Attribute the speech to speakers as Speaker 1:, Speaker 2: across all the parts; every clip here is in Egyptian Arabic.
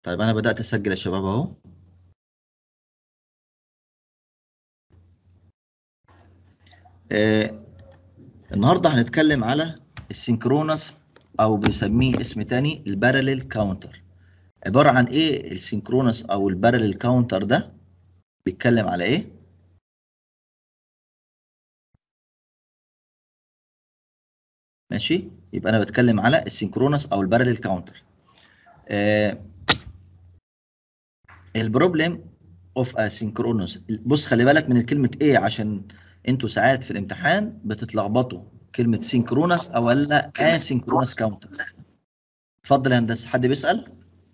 Speaker 1: طيب انا بدات اسجل يا شباب اهو آه النهارده هنتكلم على السينكرونس او بنسميه اسم تاني الباراليل كاونتر عباره عن ايه السينكرونس او الباراليل كاونتر ده بيتكلم على ايه ماشي يبقى انا بتكلم على السينكرونس او الباراليل كاونتر آه البروبلم اوف اسينكرونس بص خلي بالك من كلمه ايه عشان انتوا ساعات في الامتحان بتتلخبطوا كلمه سينكرونس او ولا اسينكرونس كاونتر اتفضل يا هندسه حد بيسال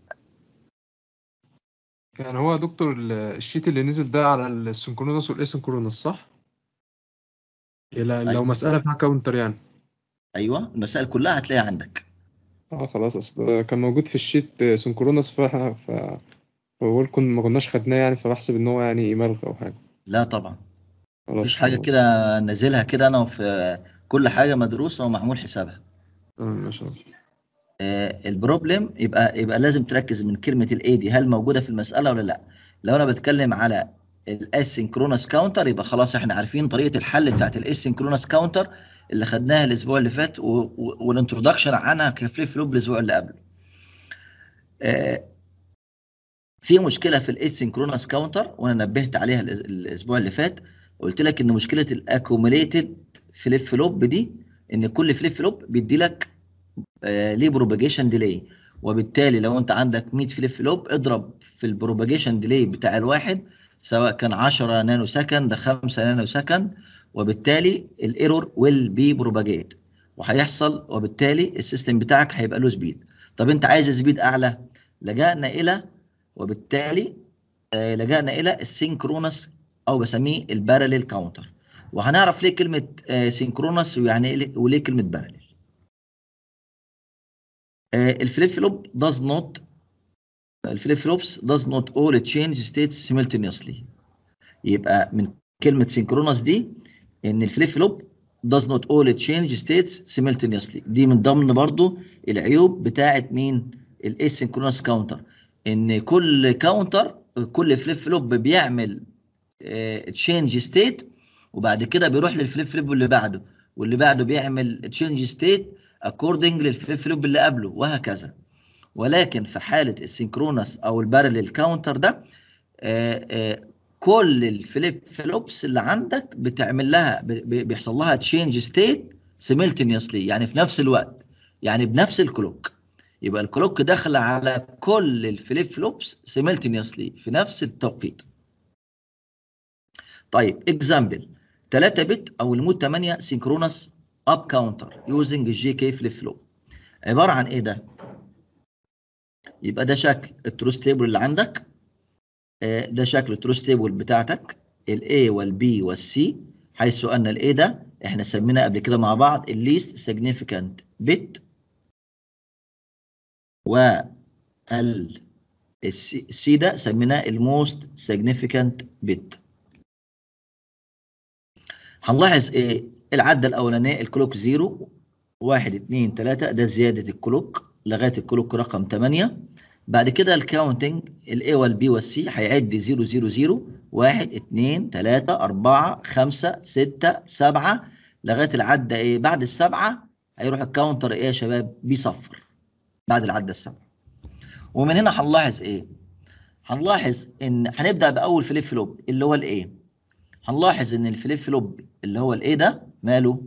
Speaker 2: يعني هو يا دكتور ال- الشيت اللي نزل ده على السنكرونس والاسنكرونس صح؟ لا- لو
Speaker 1: أيوة.
Speaker 2: مسألة فيها كاونتر يعني
Speaker 1: ايوه المسائل كلها هتلاقيها عندك
Speaker 2: اه خلاص اصل كان موجود في الشيت سنكرونس ف ف بقول كن ما كناش خدناه يعني فبحسب ان هو يعني ملغى او حاجة
Speaker 1: لا طبعا
Speaker 2: خلاص
Speaker 1: مفيش حاجه
Speaker 2: تمام.
Speaker 1: كده نازلها كده انا في كل حاجه مدروسه ومعمول حسابها
Speaker 2: تمام ما شاء الله
Speaker 1: آه، البروبلم يبقى يبقى لازم تركز من كلمه الاي دي هل موجوده في المساله ولا لا لو انا بتكلم على الاسynchronous كاونتر يبقى خلاص احنا عارفين طريقه الحل بتاعت الاسynchronous كاونتر اللي خدناها الاسبوع اللي فات و- و- والانترودكشن عنها كفليب فلوب الاسبوع اللي قبله آه، في مشكله في الاسynchronous كاونتر وانا نبهت عليها الأس- الاسبوع اللي فات قلت لك ان مشكله الاكوميليتد فليب فلوب دي ان كل فليب فلوب بيدي لك آه، ليه بروباجيشن ديلي وبالتالي لو انت عندك 100 فليب فلوب اضرب في البروباجيشن ديلي بتاع الواحد سواء كان 10 نانو سكند 5 نانو سكند وبالتالي الايرور ويل بي بروباجيت وهيحصل وبالتالي السيستم بتاعك هيبقى له سبيد طب انت عايز سبيد اعلى لجأنا الى وبالتالي آه، لجأنا الى السينكرونس او بسميه الباراليل كاونتر وهنعرف ليه كلمه سينكرونس ويعني ايه وليه كلمه باراليل الفليب فلوب does not الفليب فلوبس does not all change states simultaneously يبقى من كلمة synchronous دي ان الفليب فلوب does not all change states simultaneously دي من ضمن برضو العيوب بتاعة مين الاسynchronous كاونتر ان كل كاونتر كل فليب فلوب بيعمل تشينج ستيت وبعد كده بيروح للفليب فلوب اللي بعده واللي بعده بيعمل تشينج ستيت اكوردنج للفليب فلوب اللي قبله وهكذا ولكن في حاله السينكرونس او البارلل كاونتر ده آه، آه، كل الفليب فلوبس اللي عندك بتعمل لها ب- ب- بيحصل لها تشينج ستيت سيملتينيوسلي يعني في نفس الوقت يعني بنفس الكلوك يبقى الكلوك داخل على كل الفليب فلوبس سيملتينيوسلي في نفس التوقيت طيب اكزامبل 3 بت او المود 8 سينكرونس اب كاونتر يوزنج الجي كي فليب فلوب عباره عن ايه ده يبقى ده شكل التروس تيبل اللي عندك آه، ده شكل التروس تيبل بتاعتك الاي والبي والسي حيث ان الاي ده احنا سميناه قبل كده مع بعض الليست سيجنيفيكانت بت وال السي ده سميناه الموست سيجنيفيكانت بت هنلاحظ ايه العدة الأولانية الكلوك 0 1 2 3 ده زيادة الكلوك لغاية الكلوك رقم 8 بعد كده الكاونتنج الاي والبي والسي هيعد 0 0 0 1 2 3 4 5 6 7 لغاية العدة ايه بعد السبعة هيروح الكاونتر ايه يا شباب بيصفر بعد العدة السبعة ومن هنا هنلاحظ ايه هنلاحظ ان هنبدأ بأول فليب فلوب اللي هو الايه هنلاحظ ان الفليب فلوب اللي هو الايه ده ماله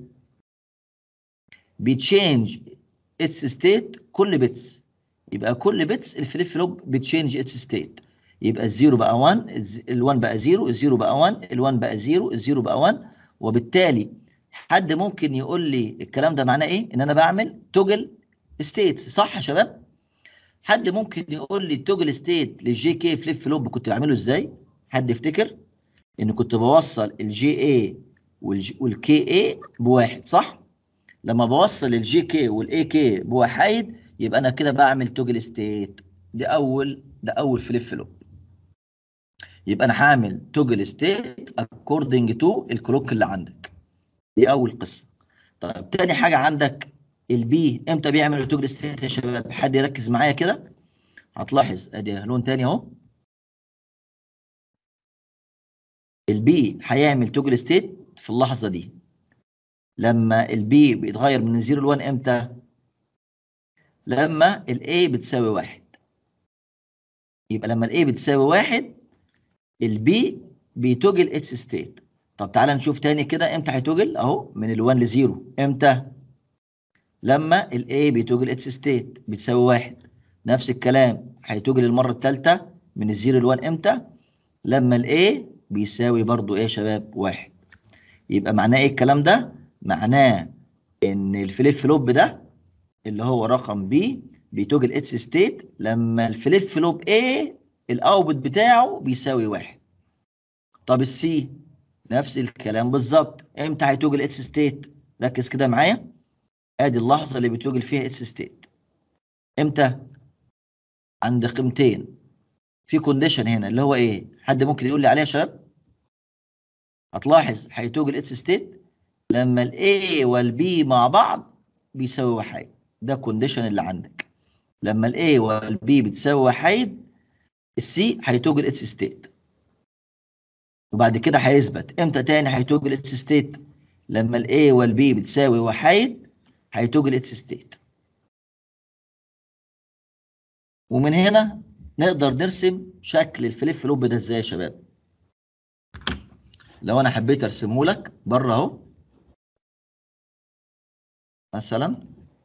Speaker 1: بيتشينج اتس ستيت كل بيتس يبقى كل بيتس الفليب فلوب بتشينج اتس ستيت يبقى الزيرو بقى 1 ال1 بقى 0 الزيرو بقى 1 ال1 بقى 0 الزيرو بقى 1 وبالتالي حد ممكن يقول لي الكلام ده معناه ايه ان انا بعمل توجل ستيتس صح يا شباب حد ممكن يقول لي التوجل ستيت للجي كي فليب فلوب كنت بعمله ازاي حد يفتكر ان كنت بوصل الجي اي والكي اي بواحد صح لما بوصل الجي كي والاي كي بوحايد يبقى انا كده بعمل توجل ستيت دي اول ده اول فليب فلوب يبقى انا هعمل توجل ستيت اكوردنج تو الكلوك اللي عندك دي اول قصه طيب تاني حاجه عندك البي امتى بيعمل توجل ستيت يا شباب حد يركز معايا كده هتلاحظ ادي لون تاني اهو البي هيعمل توجل ستيت في اللحظه دي لما البي بيتغير من 0 ل 1 امتى لما الاي بتساوي واحد يبقى لما الاي بتساوي واحد البي بيتوجل اتس ستيت طب تعالى نشوف تاني كده امتى هيتوجل اهو من ال1 ل 0 امتى لما الاي بيتوجل اتس ستيت بتساوي واحد نفس الكلام هيتوجل المره الثالثه من الزيرو ل1 امتى لما الاي بيساوي برضو ايه يا شباب واحد يبقى معناه ايه الكلام ده معناه ان الفليب فلوب ده اللي هو رقم بي بيتوجل اتس ستيت لما الفليب فلوب A الاوتبوت بتاعه بيساوي واحد طب السي نفس الكلام بالظبط امتى هيتوجل اتس ستيت ركز كده معايا ادي اللحظه اللي بيتوجل فيها اتس ستيت امتى عند قيمتين في كونديشن هنا اللي هو ايه حد ممكن يقول لي عليها يا شباب هتلاحظ هيتوجل اتس ستيت لما الاي والبي مع بعض بيساوي واحد ده كونديشن اللي عندك لما الاي والبي بتساوي واحد السي هيتوجل اتس ستيت وبعد كده هيثبت امتى تاني هيتوجل اتس ستيت لما الاي والبي بتساوي واحد هيتوجل اتس ستيت ومن هنا نقدر نرسم شكل الفليب فلوب ده ازاي يا شباب لو انا حبيت ارسمه لك بره اهو مثلا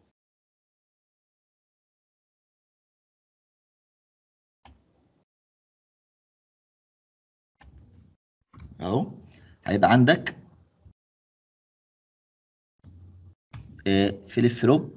Speaker 1: اهو هيبقى عندك آه، فليب فلوب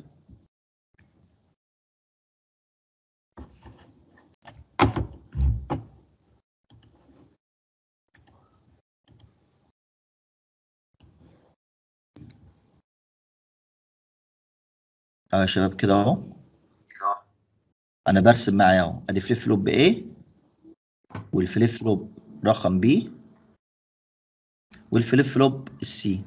Speaker 1: اه يا شباب كده اهو انا برسم معايا اهو ادي فليب فلوب A والفليب فلوب رقم B والفليب فلوب السي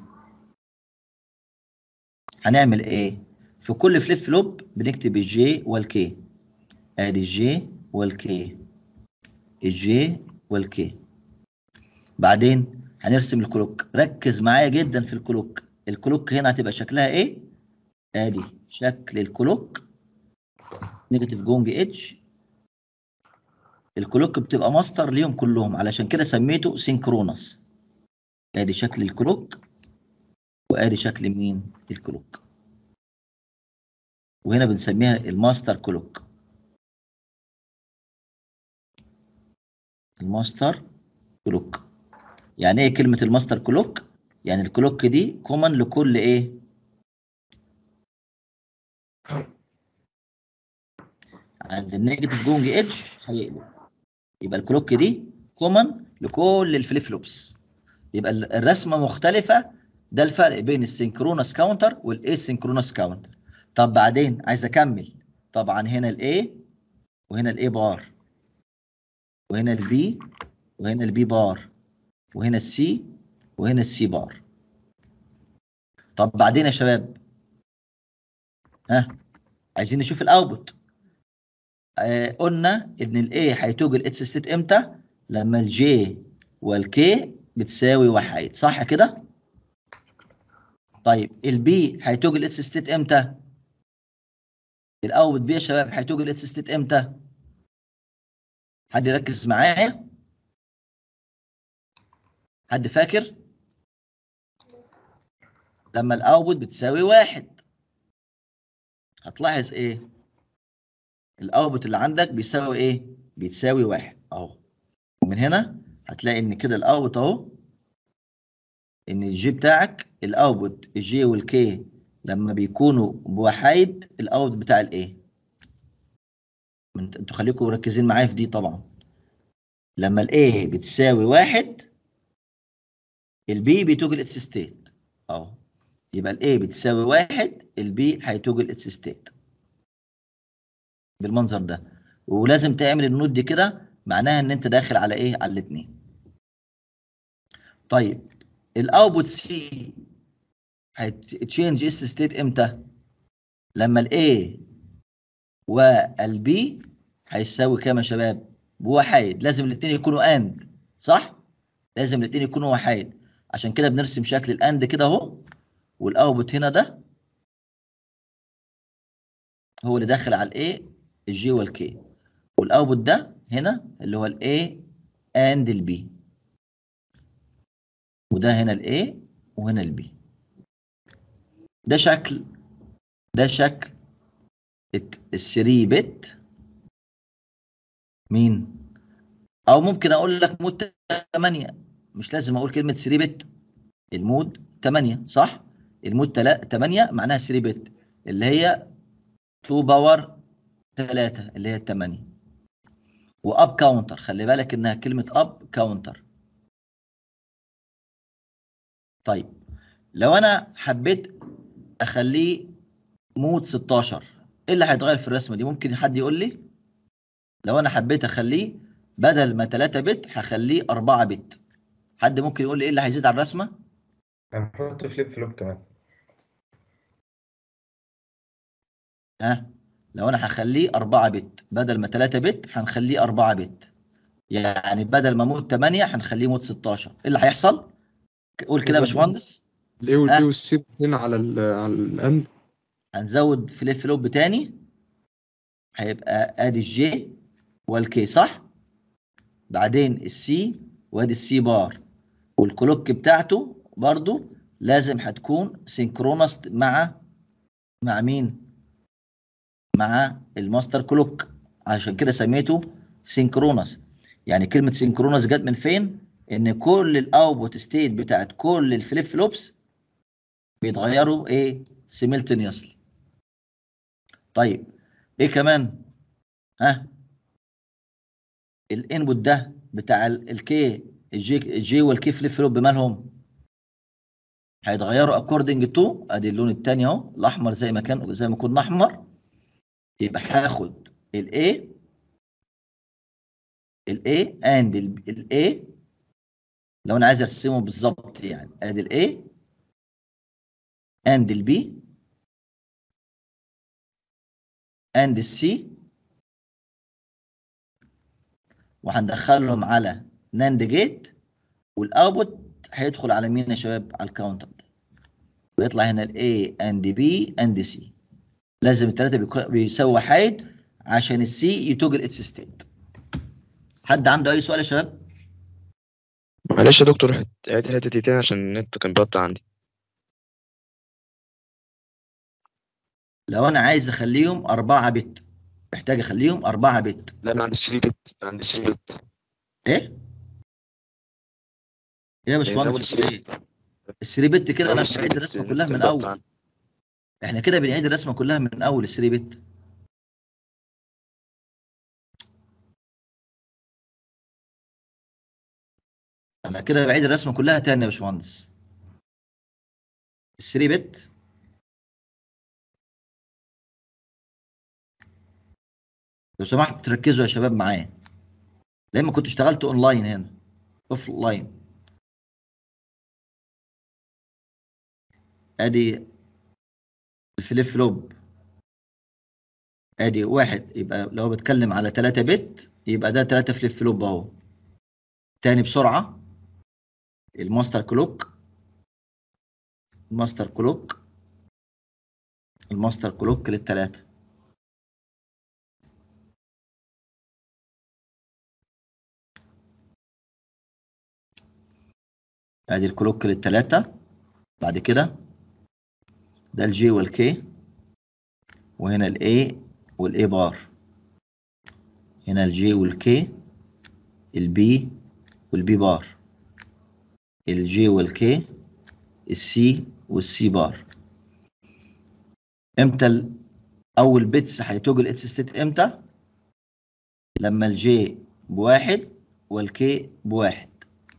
Speaker 1: هنعمل ايه في كل فليب فلوب بنكتب الجي والكي ادي الجي والكي الجي والكي بعدين هنرسم الكلوك ركز معايا جدا في الكلوك الكلوك هنا هتبقى شكلها ايه ادي شكل الكلوك نيجاتيف جونج اتش الكلوك بتبقى ماستر ليهم كلهم علشان كده سميته سينكرونس ادي شكل الكلوك وادي شكل مين الكلوك وهنا بنسميها الماستر كلوك الماستر كلوك يعني ايه كلمة الماستر كلوك يعني الكلوك دي كومن لكل ايه عند النيجاتيف جونج ايدج هيقلب يبقى الكلوك دي كومن لكل الفليب فلوبس يبقى ال- الرسمه مختلفه ده الفرق بين السينكرونس كاونتر والاسينكرونس كاونتر طب بعدين عايز اكمل طبعا هنا الاي وهنا الاي بار وهنا البي وهنا البي بار وهنا السي وهنا السي بار طب بعدين يا شباب ها عايزين نشوف الاوتبوت آه قلنا ان الاي هيتوجل اتس ستيت امتى لما الجي والكي بتساوي واحد صح كده طيب البي هيتوجل اتس ستيت امتى الاوتبوت بي يا شباب هيتوجل اتس ستيت امتى حد يركز معايا حد فاكر لما الاوتبوت بتساوي واحد هتلاحظ ايه الاوتبوت اللي عندك بيساوي ايه بيتساوي واحد اهو ومن هنا هتلاقي ان كده الاوتبوت اهو ان الجي بتاعك الاوتبوت الجي والكي لما بيكونوا بوحيد الاوتبوت بتاع الايه انتوا خليكم مركزين معايا في دي طبعا لما الايه بتساوي واحد البي بيتوجل اتس ستيت اهو يبقى الايه بتساوي واحد البي هيتوجل اتس ستيت بالمنظر ده ولازم تعمل النوت دي كده معناها ان انت داخل على ايه على الاثنين طيب الاوتبوت سي هيتشينج اس ستيت امتى لما الاي والبي هيساوي كام يا شباب بوحايد لازم الاثنين يكونوا اند صح لازم الاثنين يكونوا وحايد عشان كده بنرسم شكل الاند كده اهو والاوتبوت هنا ده هو اللي داخل على الايه الجي والكي والاوتبوت ده هنا اللي هو الاي اند البي وده هنا الاي وهنا البي ده شكل ده شكل الثري بت مين او ممكن اقول لك مود 8 مش لازم اقول كلمه 3 بت المود 8 صح المود 8 معناها 3 بت اللي هي 2 باور 3 اللي هي 8 واب كاونتر خلي بالك انها كلمه اب كاونتر طيب لو انا حبيت اخليه مود 16 ايه اللي هيتغير في الرسمه دي ممكن حد يقول لي لو انا حبيت اخليه بدل ما 3 بت هخليه 4 بت حد ممكن يقول لي ايه اللي هيزيد على الرسمه
Speaker 3: هنحط فليب فلوب كمان
Speaker 1: ها لو انا هخليه 4 بت بدل ما 3 بت هنخليه 4 بت يعني بدل ما مود 8 هنخليه مود 16 ايه اللي هيحصل قول كده يا باشمهندس
Speaker 2: الاي والبي
Speaker 1: ها؟
Speaker 2: والسي هنا على ال على الاند
Speaker 1: هنزود فليب فلوب تاني هيبقى ادي الجي والكي صح بعدين السي وادي السي بار والكلوك بتاعته برضو لازم هتكون سينكرونس مع مع مين مع الماستر كلوك عشان كده سميته سينكرونس يعني كلمة سينكرونس جت من فين ان كل الاوتبوت ستيت بتاعت كل الفليب فلوبس بيتغيروا ايه سيملتينيوسلي طيب ايه كمان ها الانبوت ده بتاع الكي الجي الجي والكي فليب فلوب بمالهم هيتغيروا اكوردنج تو ادي اللون الثاني اهو الاحمر زي ما كان زي ما كنا احمر يبقى هاخد الاي الاي اند الاي لو انا عايز ارسمه بالظبط يعني ادي الاي اند البي اند السي وهندخلهم على ناند جيت والاوتبوت هيدخل على مين يا شباب على الكاونتر ده ويطلع هنا الاي اند بي اند سي لازم الثلاثه بيكو- بيساووا حيد عشان السي يتوجل اتس ستيت حد عنده اي سؤال يا شباب
Speaker 4: معلش يا دكتور هت- عيد الحتة دي تاني عشان النت كان بيقطع عندي
Speaker 1: لو انا عايز اخليهم 4 بت محتاج اخليهم 4 بت
Speaker 4: لا انا عندي 3 بت أنا عندي 3 بت
Speaker 1: ايه ايه يا
Speaker 4: لأن
Speaker 1: باشمهندس
Speaker 4: أول
Speaker 1: بتقول
Speaker 4: 3
Speaker 1: ايه الثري بت كده انا
Speaker 4: أول 3
Speaker 1: بعيد
Speaker 4: بت
Speaker 1: الرسمه
Speaker 4: النت
Speaker 1: كلها
Speaker 4: كان
Speaker 1: من
Speaker 4: بيقطع
Speaker 1: اول
Speaker 4: عندي.
Speaker 1: احنا كده بنعيد الرسمه كلها من اول الثري بت انا كده بعيد الرسمه كلها تاني يا باشمهندس الثري بت لو سمحت تركزوا يا شباب معايا لما كنت اشتغلت اونلاين هنا اوف لاين ادي الفليب فلوب ادي واحد يبقى لو بتكلم على 3 بت يبقى ده 3 فليب فلوب اهو تاني بسرعه الماستر كلوك الماستر كلوك الماستر كلوك للثلاثه ادي الكلوك للثلاثه بعد كده ده الجي والكي وهنا الاي والاي بار هنا الجي والكي البي والبي بار الجي والكي السي والسي بار امتى ال- اول بيتس هيتوجل اتس ستيت امتى لما الجي بواحد والكي بواحد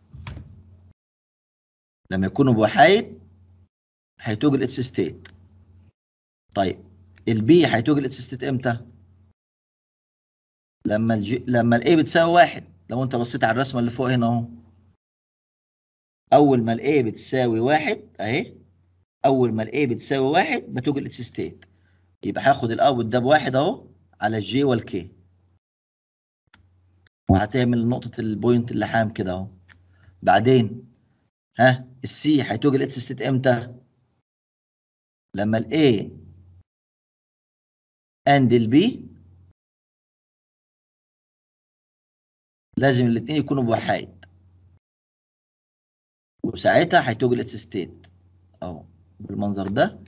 Speaker 1: لما يكونوا بوحايد هيتوجل اتس ستيت طيب البي هيتوجل اتس ستيت امتى لما الجي لما الاي بتساوي واحد لو انت بصيت على الرسمه اللي فوق هنا اهو اول ما الاي بتساوي واحد اهي اول ما الاي بتساوي واحد بتوجل اتس ستيت يبقى هاخد الاوت ده بواحد اهو على الجي والكي وهتعمل نقطة البوينت اللحام كده اهو بعدين ها السي هيتوجد الاتس ستيت امتى؟ لما الاي اند البي لازم الاثنين يكونوا بوحايد وساعتها هيتوجد الاتس ستيت اهو بالمنظر ده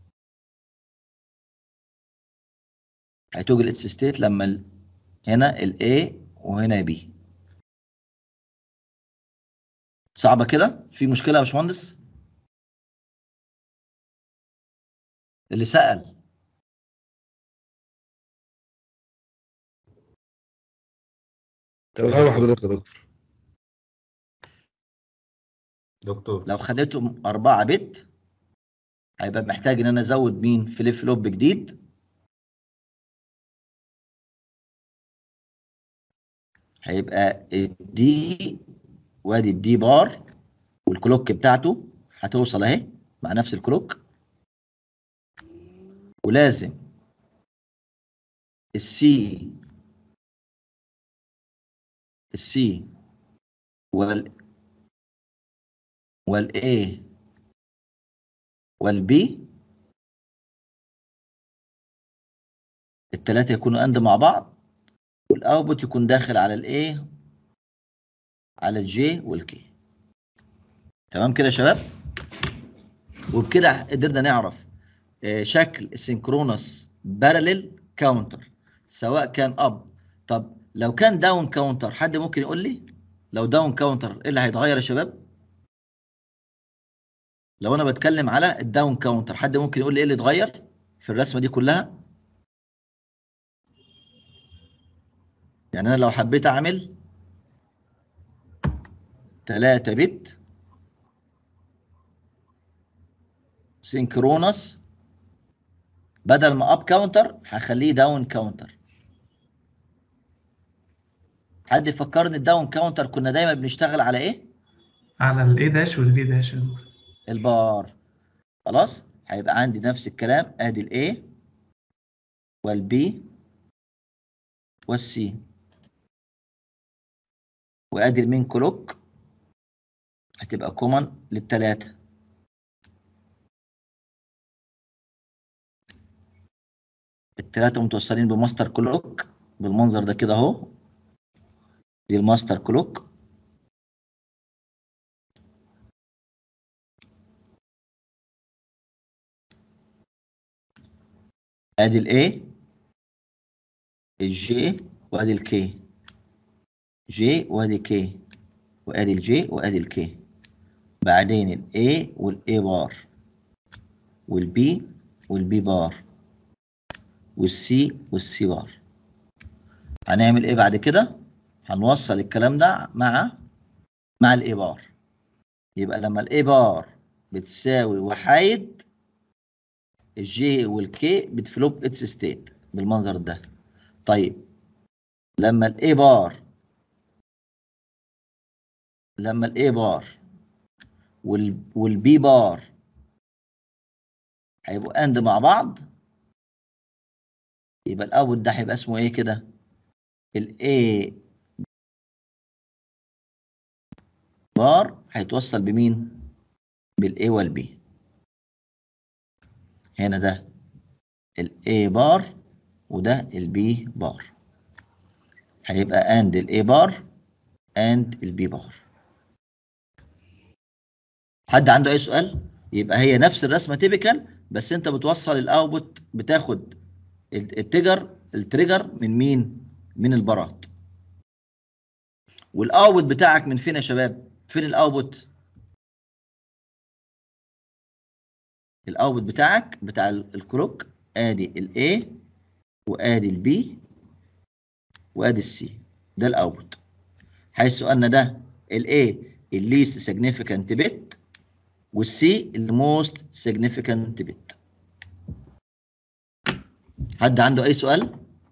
Speaker 1: هيتوجد الاتس ستيت لما ال... هنا الاي وهنا بي صعبة كده؟ في مشكلة يا باشمهندس؟ اللي سأل
Speaker 5: تمام حضرتك يا دكتور
Speaker 3: دكتور
Speaker 1: لو خليتهم أربعة بت هيبقى محتاج إن أنا أزود مين؟ فليب فلوب جديد هيبقى الدي وادي الدي بار والكلوك بتاعته هتوصل اهي مع نفس الكلوك ولازم السي السي وال والاي والبي التلاتة يكونوا اند مع بعض والاوتبوت يكون داخل على الاي على الجي والكي تمام كده يا شباب وبكده قدرنا نعرف آه، شكل السينكرونس باراليل كاونتر سواء كان اب طب لو كان داون كاونتر حد ممكن يقول لي لو داون كاونتر ايه اللي هيتغير يا شباب لو انا بتكلم على الداون كاونتر حد ممكن يقول لي ايه اللي اتغير في الرسمه دي كلها يعني انا لو حبيت اعمل 3 بت سينكرونس بدل ما اب كاونتر هخليه داون كاونتر حد يفكرني الداون كاونتر كنا دايما بنشتغل على ايه
Speaker 6: على الاي داش والبي داش يا دكتور
Speaker 1: البار خلاص هيبقى عندي نفس الكلام ادي الاي والبي والسي وادي المين كلوك هتبقى كومن للتلاتة التلاتة متوصلين بماستر كلوك بالمنظر ده كده اهو دي الماستر كلوك ادي الاي الجي وادي الكي جي وادي كي وادي الجي وادي الكي بعدين الاي والاي بار والبي والبي بار والسي والسي بار هنعمل ايه بعد كده هنوصل الكلام ده مع مع الاي بار يبقى لما الاي بار بتساوي وحايد الجي والكي بتفلوب اتس ستيت بالمنظر ده طيب لما الاي بار لما الاي بار وال والبي بار هيبقوا اند مع بعض يبقى الاوت ده هيبقى اسمه ايه كده الاي بار هيتوصل بمين بالاي والبي هنا ده الاي بار وده البي بار هيبقى اند الاي بار اند البي بار حد عنده اي سؤال يبقى هي نفس الرسمه تيبيكال بس انت بتوصل الاوتبوت بتاخد التجر التريجر من مين من البارات والاوتبوت بتاعك من فين يا شباب فين الاوتبوت الاوتبوت بتاعك بتاع الكلوك ادي الاي وادي البي وادي السي ده الاوتبوت حيث ان ده الاي الليست سيجنيفيكانت بت والسي الموست سيجنيفيكانت بت حد عنده اي سؤال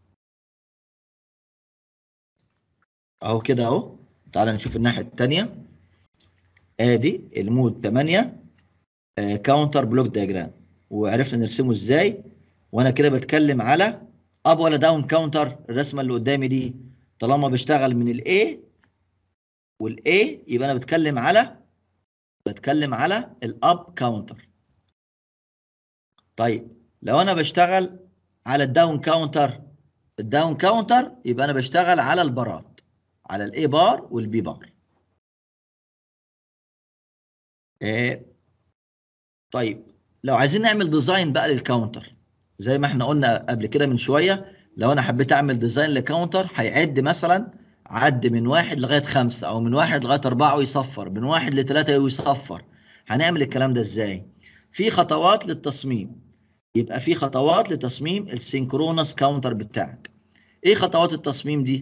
Speaker 1: اهو كده اهو تعالى نشوف الناحيه الثانيه ادي المود 8 كاونتر بلوك دياجرام وعرفنا نرسمه ازاي وانا كده بتكلم على اب ولا داون كاونتر الرسمه اللي قدامي دي طالما بشتغل من الاي والاي يبقى انا بتكلم على بتكلم على الاب كاونتر طيب لو انا بشتغل على الداون كاونتر الداون كاونتر يبقى انا بشتغل على البارات على الاي بار والبي بار إيه طيب لو عايزين نعمل ديزاين بقى للكاونتر زي ما احنا قلنا قبل كده من شويه لو انا حبيت اعمل ديزاين لكاونتر هيعد مثلا عد من واحد لغايه خمسه او من واحد لغايه اربعه ويصفر من واحد لثلاثه ويصفر هنعمل الكلام ده ازاي؟ في خطوات للتصميم يبقى في خطوات لتصميم السينكرونس كاونتر بتاعك ايه خطوات التصميم دي؟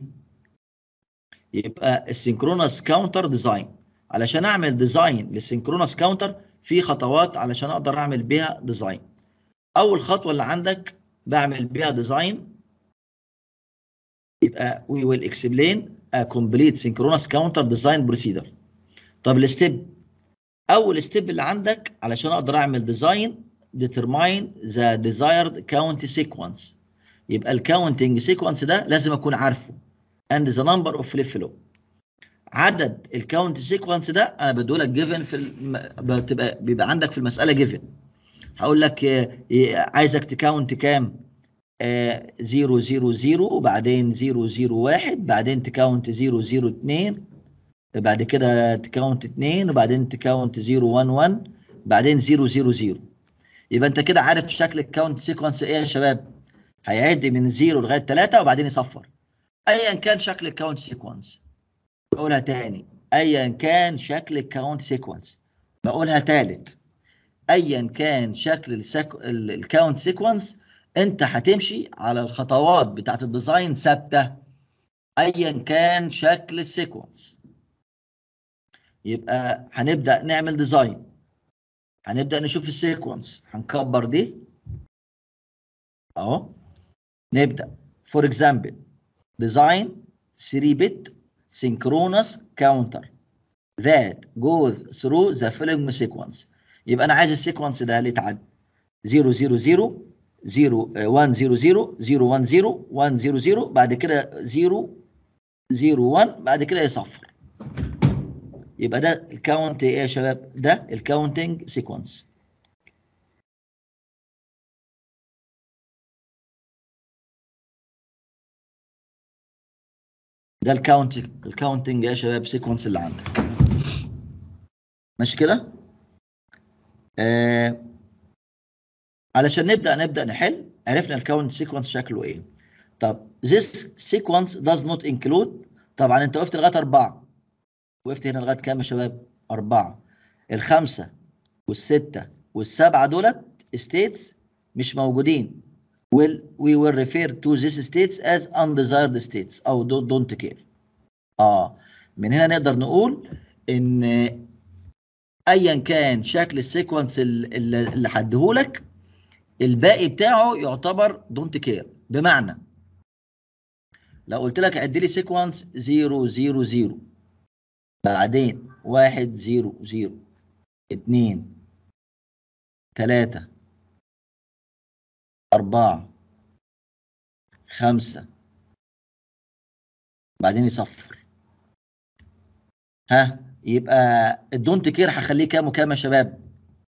Speaker 1: يبقى السينكرونس كاونتر ديزاين علشان اعمل ديزاين للسينكرونس كاونتر في خطوات علشان اقدر اعمل بيها ديزاين اول خطوه اللي عندك بعمل بيها ديزاين يبقى we will explain a complete synchronous counter design procedure طب الستيب اول ستيب اللي عندك علشان اقدر اعمل ديزاين determine the desired count sequence يبقى الكاونتنج سيكونس ده لازم اكون عارفه and the number of flip flop عدد الكاونت سيكونس ده انا بديهولك جيفن في الم... بتبقى بيبقى عندك في المساله جيفن هقول لك آه، آه، عايزك تكاونت كام 0 0 0 وبعدين 0 0 1 بعدين تكاونت 0 0 2 بعد كده تكاونت 2 وبعدين تكاونت 0 1 1 بعدين 0 0 0 يبقى انت كده عارف شكل الكاونت سيكونس ايه يا شباب هيعد من 0 لغايه 3 وبعدين يصفر ايا كان شكل الكاونت سيكونس بقولها تاني ايا كان شكل الكاونت سيكونس بقولها تالت ايا كان شكل السك... ال- الكاونت سيكونس انت هتمشي على الخطوات بتاعت الديزاين ثابته ايا كان شكل السيكونس يبقى هنبدا نعمل ديزاين هنبدا نشوف السيكونس هنكبر دي اهو نبدا فور اكزامبل ديزاين 3 bit synchronous counter that goes through the following sequence يبقى انا عايز السيكونس ده اللي يتعد 0 0 0 0 آه، 1 0 0 0 1 0 1 0 0 بعد كده 0 0 1 بعد كده يصفر يبقى ده الكاونت ايه يا شباب ده الكاونتنج سيكونس ده الكاونت الكاونتنج يا شباب سيكونس اللي عندك ماشي كده آه علشان نبدا نبدا نحل عرفنا الكاونت سيكونس شكله ايه طب this sequence does not include طبعا انت وقفت لغايه اربعه وقفت هنا لغايه كام يا شباب اربعه الخمسه والسته والسبعه دولت states مش موجودين will we will refer to these states as undesired states او don't, don't care اه من هنا نقدر نقول ان ايا كان شكل السيكونس ال- ال- اللي هديهولك الباقي بتاعه يعتبر دونت كير بمعنى لو قلت لك عد لي سيكونس 0 0 0 بعدين 1 0 0 2 3 أربعة خمسة بعدين يصفر ها يبقى الدونت كير هخليه كام وكام يا شباب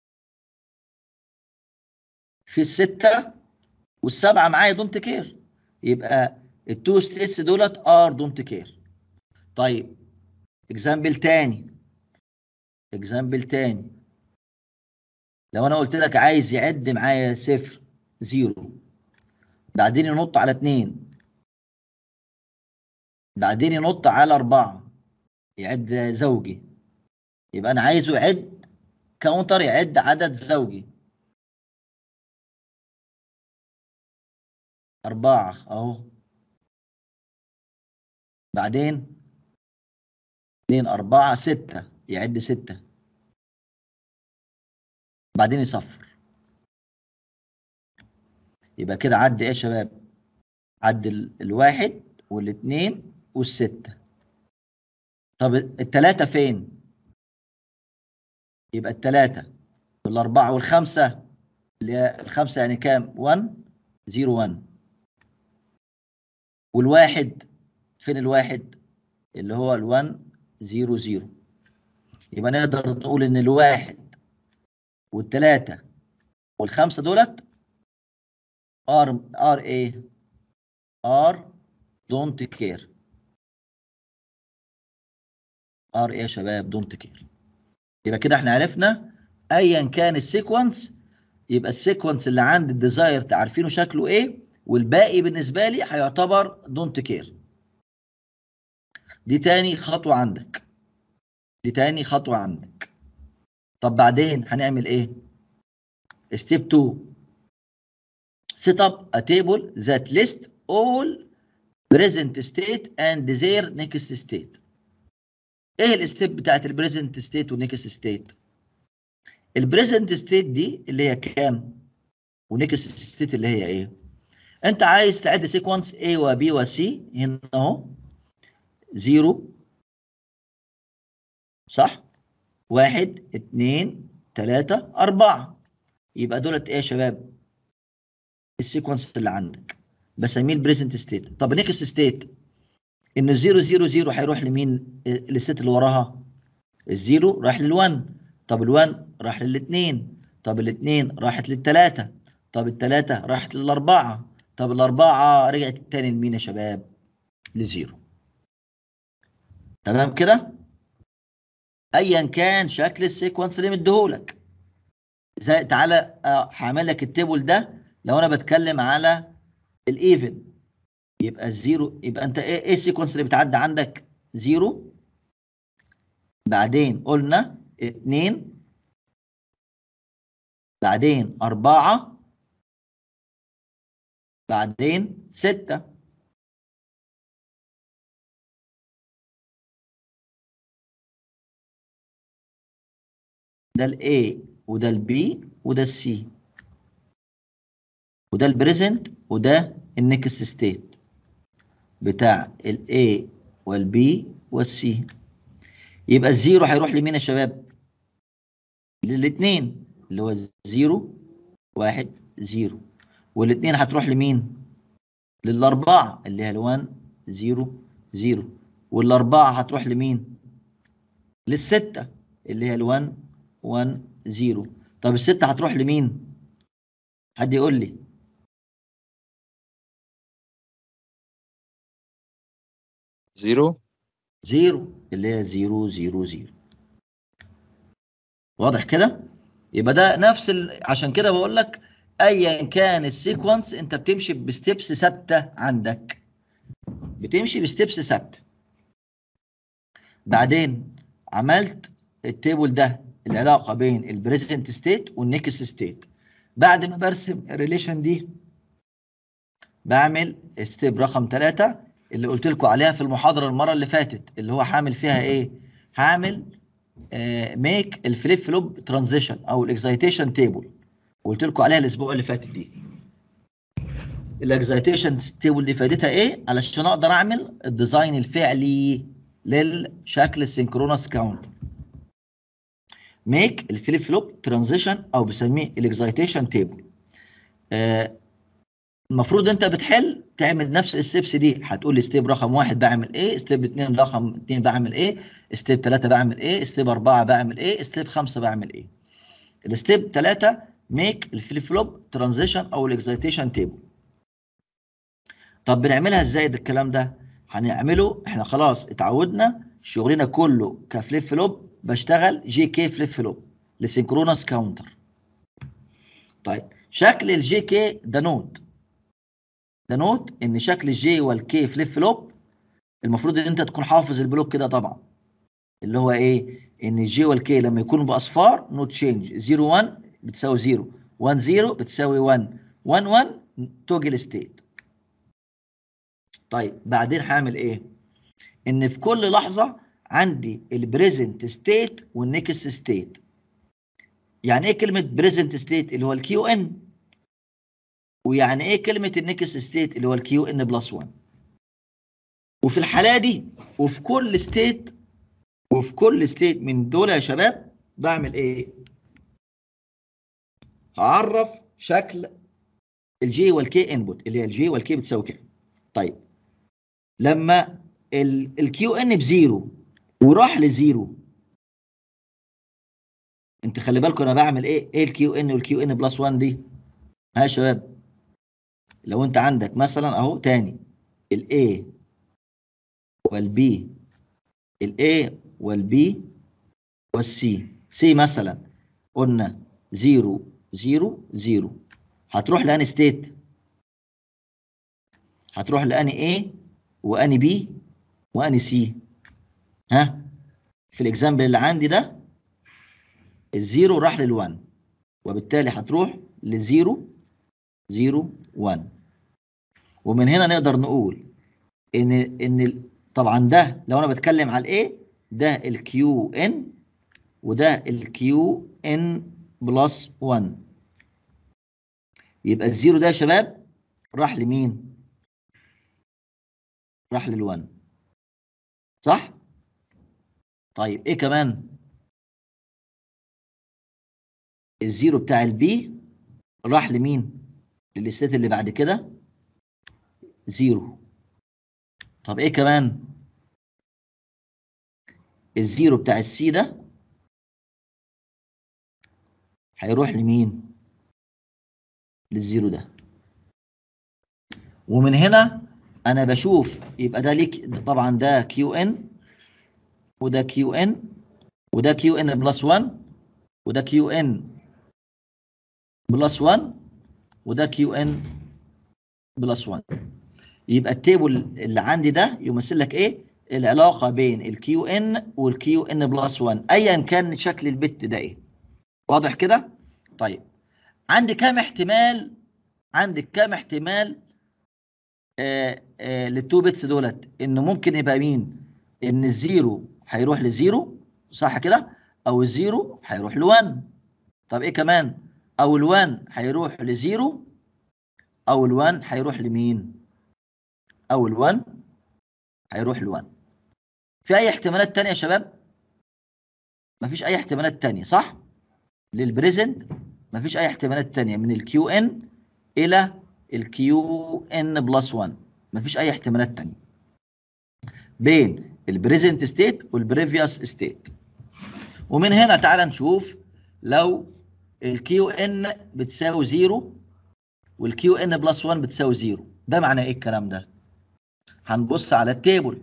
Speaker 1: في الستة والسبعة معايا دونت كير يبقى التو ستيتس دولت ار دونت كير طيب اكزامبل تاني اكزامبل تاني لو انا قلت لك عايز يعد معايا صفر زيرو بعدين ينط على اتنين بعدين ينط على أربعة يعد زوجي يبقى أنا عايزه يعد كاونتر يعد عدد زوجي أربعة أهو بعدين اتنين أربعة ستة يعد ستة بعدين يصفر يبقى كده عد ايه يا شباب عد ال- الواحد والاثنين والستة طب التلاتة فين يبقى التلاتة والأربعة والخمسة اللي هي الخمسة يعني كام 1 0 1 والواحد فين الواحد اللي هو ال1 0 0 يبقى نقدر نقول ان الواحد والثلاثة والخمسة دولت ار ار ايه ار دونت كير ار ايه يا شباب دونت كير يبقى كده احنا عرفنا ايا كان السيكونس يبقى السيكونس اللي عند الديزاير عارفينه شكله ايه والباقي بالنسبه لي هيعتبر دونت كير دي تاني خطوه عندك دي تاني خطوه عندك طب بعدين هنعمل ايه ستيب 2 set up a table that list all present state and their next state ايه الستيب بتاعت البريزنت ستيت والنيكست ستيت البريزنت ستيت دي اللي هي كام ونيكست ستيت اللي هي ايه انت عايز تعد سيكونس A و B و C هنا اهو 0 صح واحد اتنين تلاتة أربعة يبقى دولت ايه يا شباب السيكونس اللي عندك بسميه البريزنت ستيت طب النيكست ستيت ان الزيرو زيرو زيرو هيروح لمين الست اللي وراها الزيرو راح لل1 طب ال1 راح للاثنين طب الاثنين راحت للثلاثه طب الثلاثه راحت للاربعه طب الاربعه رجعت تاني لمين يا شباب لزيرو تمام كده ايا كان شكل السيكونس اللي مديهولك زي تعالى آه، هعمل لك التيبل ده لو انا بتكلم على الايفن يبقى الزيرو يبقى انت ايه ايه السيكونس اللي بتعدي عندك زيرو بعدين قلنا اتنين بعدين أربعة بعدين ستة ده ال A وده ال B وده ال C وده البريزنت وده النكست ستيت بتاع ال A وال B وال C يبقى الزيرو هيروح لمين يا شباب؟ للاثنين اللي هو زيرو واحد زيرو والاثنين هتروح لمين؟ للأربعة اللي هي ال1 زيرو زيرو والأربعة هتروح لمين؟ للستة اللي هي ال1 1 زيرو طب الستة هتروح لمين؟ حد يقول لي
Speaker 5: زيرو
Speaker 1: زيرو اللي هي زيرو زيرو زيرو واضح كده يبقى ده نفس ال... عشان كده بقول لك ايا كان السيكونس انت بتمشي بستبس ثابته عندك بتمشي بستبس ثابته بعدين عملت التيبل ده العلاقه بين البريزنت ستيت والنكست ستيت بعد ما برسم الريليشن دي بعمل ستيب رقم 3 اللي قلت لكم عليها في المحاضره المره اللي فاتت اللي هو هعمل فيها ايه هعمل ميك الفليب فلوب ترانزيشن او الاكزايتيشن تيبل قلت لكم عليها الاسبوع اللي فات دي الاكزايتيشن تيبل دي فائدتها ايه علشان اقدر اعمل الديزاين الفعلي للشكل السينكرونس كاونتر ميك الفليب فلوب ترانزيشن او بسميه الاكزايتيشن تيبل المفروض انت بتحل تعمل نفس الستبس دي هتقول لي ستيب رقم واحد بعمل ايه ستيب اتنين رقم اتنين بعمل ايه ستيب تلاتة بعمل ايه ستيب اربعة بعمل ايه ستيب خمسة بعمل ايه الستيب تلاتة ميك الفليب فلوب ترانزيشن او الاكزايتيشن تيبل طب بنعملها ازاي ده الكلام ده هنعمله احنا خلاص اتعودنا شغلنا كله كفليب فلوب بشتغل جي كي فليب فلوب لسينكرونس كاونتر طيب شكل الجي كي ده نود ده نوت ان شكل الجي والكي فليب فلوب المفروض ان انت تكون حافظ البلوك كده طبعا اللي هو ايه ان الجي والكي لما يكونوا باصفار نو تشينج 0 1 بتساوي 0 1 0 بتساوي 1 1 1 توجل ستيت طيب بعدين هعمل ايه ان في كل لحظه عندي البريزنت ستيت والنكست ستيت يعني ايه كلمه بريزنت ستيت اللي هو الكيو ان ويعني ايه كلمه النكست ستيت اللي هو الكيو ان بلس 1 وفي الحاله دي وفي كل ستيت وفي كل ستيت من دول يا شباب بعمل ايه هعرف شكل الجي والكي انبوت اللي هي الجي والكي بتساوي كام طيب لما الكيو ان بزيرو وراح لزيرو انت خلي بالكم انا بعمل ايه ايه الكيو ان والكيو ان بلس 1 دي ها يا شباب لو انت عندك مثلا اهو تاني الاي والبي الاي والبي والسي سي مثلا قلنا 0 0 0 هتروح لاني ستيت هتروح لاني A واني B واني C ها في الاكزامبل اللي عندي ده الزيرو راح لل1 وبالتالي هتروح لزيرو 0 1 ومن هنا نقدر نقول ان ان ال- طبعا ده لو انا بتكلم على الايه ده الكيو ان وده الكيو ان بلس 1 يبقى الزيرو ده يا شباب راح لمين راح لل1 صح طيب ايه كمان الزيرو بتاع البي راح لمين للستيت اللي بعد كده زيرو طب ايه كمان الزيرو بتاع السي ده هيروح لمين للزيرو ده ومن هنا انا بشوف يبقى ده ليك طبعا ده كيو ان وده كيو ان وده كيو ان بلس 1 وده كيو ان بلس 1 وده كيو ان بلس 1 يبقى التيبل اللي عندي ده يمثل لك ايه العلاقه بين الكيو ان والكيو ان بلس 1 ايا كان شكل البت ده ايه واضح كده طيب عندي كام احتمال عندك كام احتمال آه آه للتو بيتس دولت ان ممكن يبقى مين ان الزيرو هيروح لزيرو صح كده او الزيرو هيروح لوان طب ايه كمان او الوان هيروح لزيرو او الوان هيروح لمين او الوان هيروح لوان في اي احتمالات تانية يا شباب مفيش اي احتمالات تانية صح للبريزنت مفيش اي احتمالات تانية من الكيو ان الى الكيو ان بلس 1 مفيش اي احتمالات تانية بين البريزنت ستيت والبريفيوس ستيت ومن هنا تعال نشوف لو الكيو ان بتساوي 0 والكيو ان بلس 1 بتساوي 0 ده معناه ايه الكلام ده هنبص على التيبل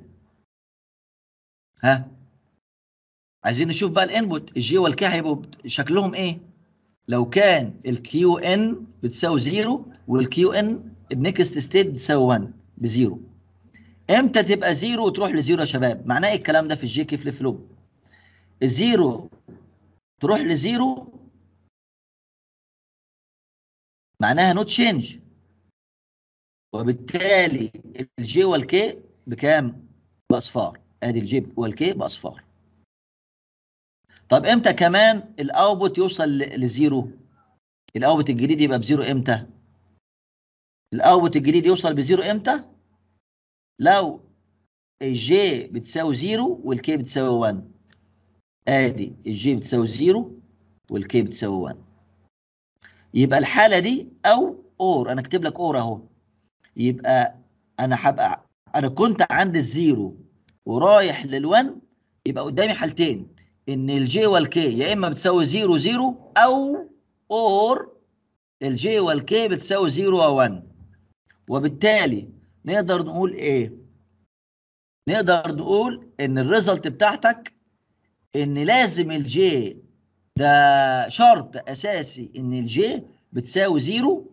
Speaker 1: ها عايزين نشوف بقى الانبوت الجي والكي هيبقوا شكلهم ايه لو كان الكيو ان بتساوي 0 والكيو ان النكست ستيت بتساوي 1 بزيرو امتى تبقى 0 وتروح لزيرو يا شباب معناه ايه الكلام ده في الجي كي فليب فلوب الزيرو تروح لزيرو معناها نو تشينج وبالتالي الجي والكي بكام باصفار ادي الجي والكي باصفار طب امتى كمان الاوتبوت يوصل ل- لزيرو الاوتبوت الجديد يبقى بزيرو امتى الاوتبوت الجديد يوصل بزيرو امتى لو الجي بتساوي زيرو والكي بتساوي 1 ادي الجي بتساوي زيرو والكي بتساوي 1 يبقى الحاله دي او اور انا كاتب لك اور اهو يبقى انا هبقى انا كنت عند الزيرو ورايح للون يبقى قدامي حالتين ان الجي والكي يا اما بتساوي زيرو زيرو او اور الجي والكي بتساوي زيرو او 1 وبالتالي نقدر نقول ايه نقدر نقول ان الريزلت بتاعتك ان لازم الجي ده شرط اساسي ان الجي بتساوي زيرو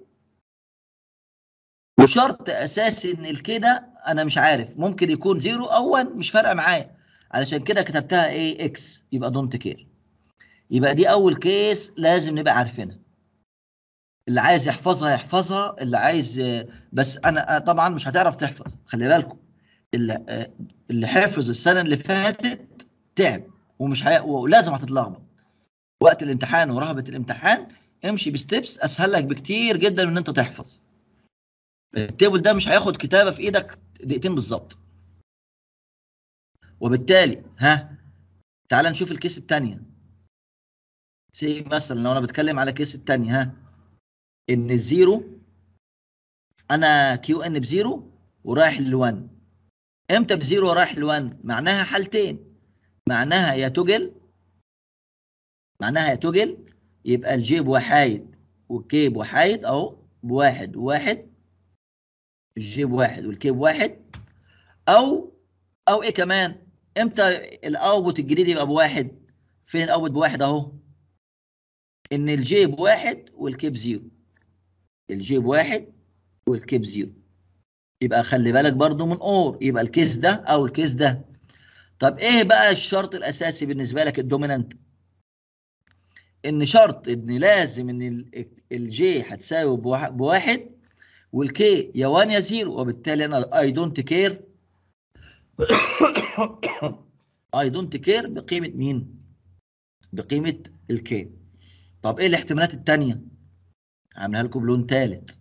Speaker 1: وشرط اساسي ان الكي ده انا مش عارف ممكن يكون زيرو او 1 مش فارقه معايا علشان كده كتبتها ايه اكس يبقى دونت كير يبقى دي اول كيس لازم نبقى عارفينها اللي عايز يحفظها يحفظها اللي عايز بس انا طبعا مش هتعرف تحفظ خلي بالكم اللي اللي حافظ السنه اللي فاتت تعب ومش هي... ولازم هتتلخبط وقت الامتحان ورهبه الامتحان امشي بستبس اسهل لك بكتير جدا من ان انت تحفظ التيبل ده مش هياخد كتابه في ايدك دقيقتين بالظبط وبالتالي ها تعال نشوف الكيس الثانيه سي مثلا لو انا بتكلم على كيس الثانيه ها ان الزيرو انا كيو ان بزيرو ورايح لل1 امتى بزيرو رايح ل1 معناها حالتين معناها يا تجل معناها يا تجل يبقى الجي بوحايد والكي بوحايد اهو بواحد وواحد الجي بواحد والكي بواحد او او ايه كمان امتى الاوتبوت الجديد يبقى بواحد فين الاوتبوت بواحد اهو ان الجي بواحد والكي بزيرو الجي بواحد والكي بزيرو يبقى خلي بالك برضو من اور يبقى الكيس ده او الكيس ده طب ايه بقى الشرط الاساسي بالنسبه لك الدومينانت ان شرط ان لازم ان الجي هتساوي بوا- بواحد والكي يا 1 يا 0 وبالتالي انا اي دونت كير اي دونت كير بقيمه مين بقيمه الكي طب ايه الاحتمالات الثانيه عاملها لكم بلون ثالث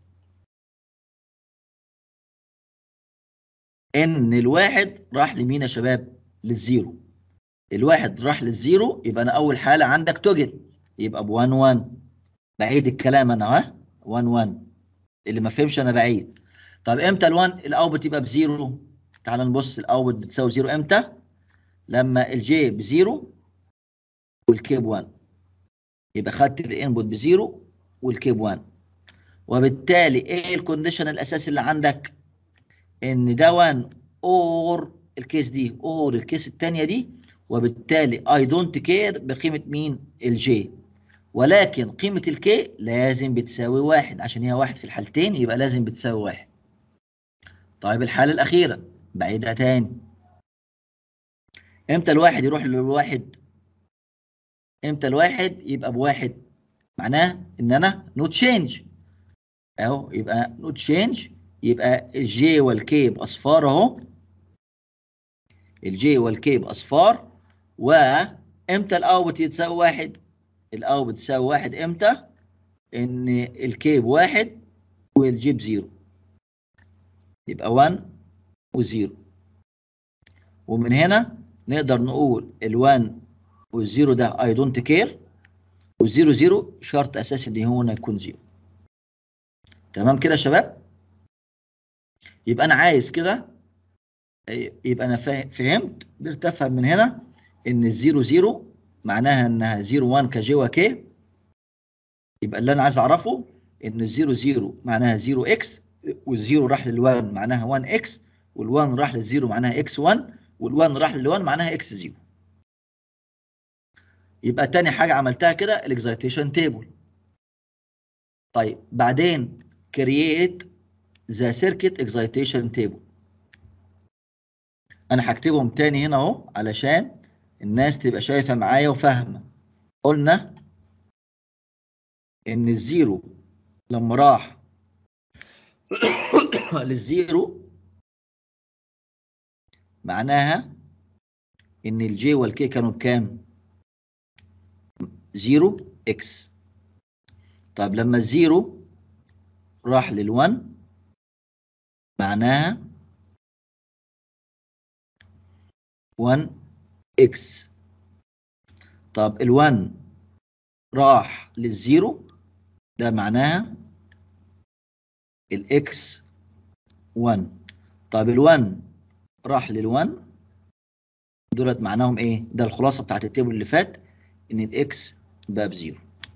Speaker 1: ان الواحد راح لمين يا شباب للزيرو الواحد راح للزيرو يبقى انا اول حاله عندك توجل يبقى ب 1 1 بعيد الكلام انا ها 1 1 اللي ما فهمش انا بعيد طب امتى ال1 الاوتبوت يبقى بزيرو تعال نبص الاوتبوت بتساوي زيرو امتى لما الجي بزيرو والكي ب1 يبقى خدت الانبوت بزيرو والكي ب1 وبالتالي ايه الكونديشن الاساسي اللي عندك ان ده 1 اور الكيس دي اور الكيس الثانيه دي وبالتالي اي دونت كير بقيمه مين الجي ولكن قيمه الكي لازم بتساوي واحد عشان هي واحد في الحالتين يبقى لازم بتساوي واحد طيب الحاله الاخيره بعيدها تاني امتى الواحد يروح للواحد امتى الواحد يبقى بواحد معناه ان انا نو تشينج اهو يبقى نو تشينج يبقى الجي والكي باصفار اهو الجي والكي باصفار وامتى الاوتبوت يتساوي واحد الاوتبوت تساوي واحد امتى ان الكي بواحد والجي بزيرو يبقى 1 وزيرو ومن هنا نقدر نقول ال1 والزيرو ده اي دونت كير والزيرو زيرو شرط اساسي ان هو يكون زيرو تمام كده يا شباب يبقى انا عايز كده يبقى انا فا- فهمت قدرت افهم من هنا ان الزيرو زيرو معناها انها زيرو 1 كجي وكي يبقى اللي انا عايز اعرفه ان الزيرو زيرو معناها زيرو اكس والزيرو راح لل1 معناها 1 اكس وال1 راح للزيرو معناها اكس 1 وال1 راح لل1 معناها اكس 0 يبقى تاني حاجه عملتها كده الاكزايتيشن تيبل طيب بعدين كرييت ذا سيركت اكزايتيشن تيبل انا هكتبهم تاني هنا اهو علشان الناس تبقى شايفه معايا وفاهمه قلنا ان الزيرو لما راح للزيرو معناها ان الجي والكي كانوا بكام زيرو اكس طب لما الزيرو راح للون معناها 1 اكس طب ال1 راح للزيرو ده معناها الاكس 1 طب ال1 راح لل1 دولت معناهم ايه ده الخلاصه بتاعت التيبل اللي فات ان الاكس بقى بزيرو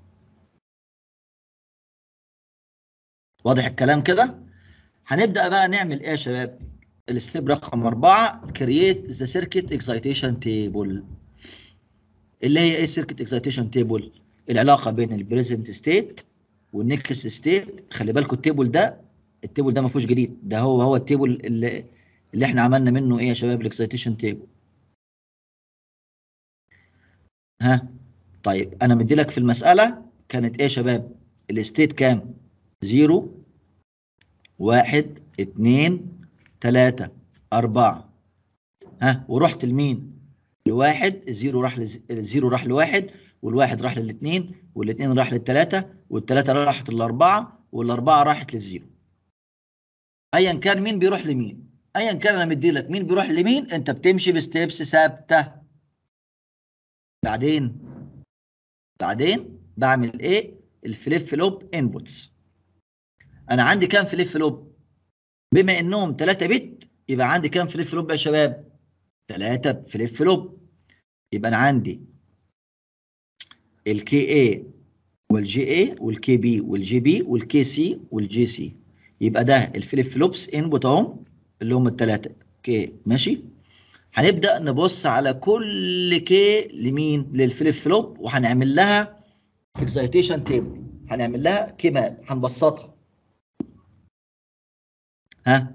Speaker 1: واضح الكلام كده هنبدا بقى نعمل ايه يا شباب الستيب رقم أربعة create the circuit excitation table اللي هي ايه circuit excitation table العلاقة بين البريزنت ستيت والنكست ستيت خلي بالكم التيبل ده التيبل ده ما فيهوش جديد ده هو هو التيبل اللي اللي احنا عملنا منه ايه يا شباب الاكسايتيشن تيبل ها طيب انا مدي لك في المسألة كانت ايه يا شباب الستيت كام زيرو واحد اتنين تلاتة أربعة ها ورحت لمين؟ لواحد الزيرو راح لز... الزيرو راح لواحد والواحد راح للاثنين والاثنين راح للثلاثة والثلاثة راحت للأربعة والأربعة راحت للزيرو. أيا كان مين بيروح لمين؟ أيا كان أنا مدي لك مين بيروح لمين أنت بتمشي بستيبس ثابتة. بعدين بعدين بعمل إيه؟ الفليب فلوب انبوتس. أنا عندي كام فليب فلوب؟ بما انهم 3 بت يبقى عندي كام فليب فلوب يا شباب ثلاثة فليب فلوب يبقى انا عندي الكي اي والجي اي والكي بي والجي بي والكي سي والجي سي يبقى ده الفليب فلوبس انبوت اهم اللي هم الثلاثه كي ماشي هنبدا نبص على كل كي لمين للفليب فلوب وهنعمل لها اكزايتيشن تيبل هنعمل لها كي ماب هنبسطها ها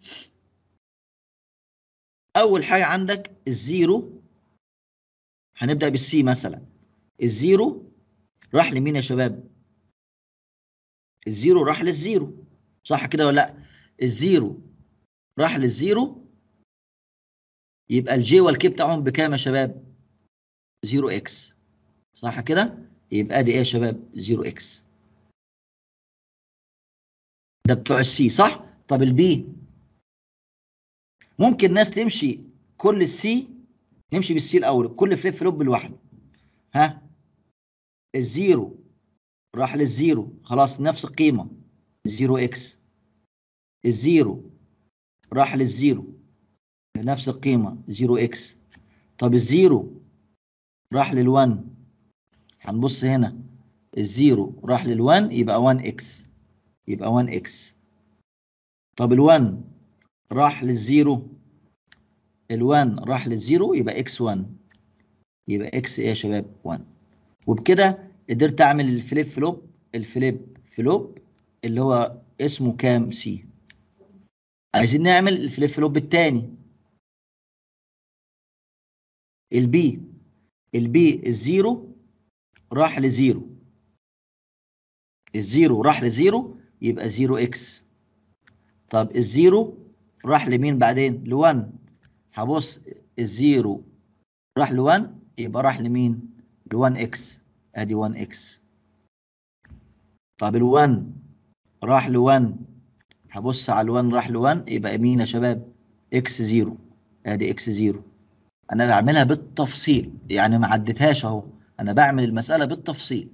Speaker 1: اول حاجه عندك الزيرو هنبدا بالسي مثلا الزيرو راح لمين يا شباب الزيرو راح للزيرو صح كده ولا لا الزيرو راح للزيرو يبقى الجي والكي بتاعهم بكام يا شباب 0 اكس صح كده يبقى دي ايه يا شباب 0 اكس ده بتوع السي صح طب البي ممكن ناس تمشي كل السي نمشي بالسي الاول كل فليب فلوب لوحده ها الزيرو راح للزيرو خلاص نفس القيمه 0 اكس الزيرو راح للزيرو بنفس القيمة 0 اكس طب الزيرو راح لل1 هنبص هنا الزيرو راح لل1 يبقى 1 اكس يبقى 1 اكس طب ال1 راح للزيرو ال1 راح للزيرو يبقى اكس 1 يبقى اكس ايه يا شباب 1 وبكده قدرت اعمل الفليب فلوب الفليب فلوب اللي هو اسمه كام سي عايزين نعمل الفليب فلوب الثاني البي البي الزيرو راح لزيرو الزيرو راح لزيرو يبقى زيرو اكس طب الزيرو راح لمين بعدين لوان هبص الزيرو راح لوان يبقى راح لمين لوان اكس ادي 1 اكس طب الوان راح لوان هبص على ال1 راح ل1 يبقى مين يا شباب اكس 0 ادي اكس 0 انا بعملها بالتفصيل يعني ما عدتهاش اهو انا بعمل المساله بالتفصيل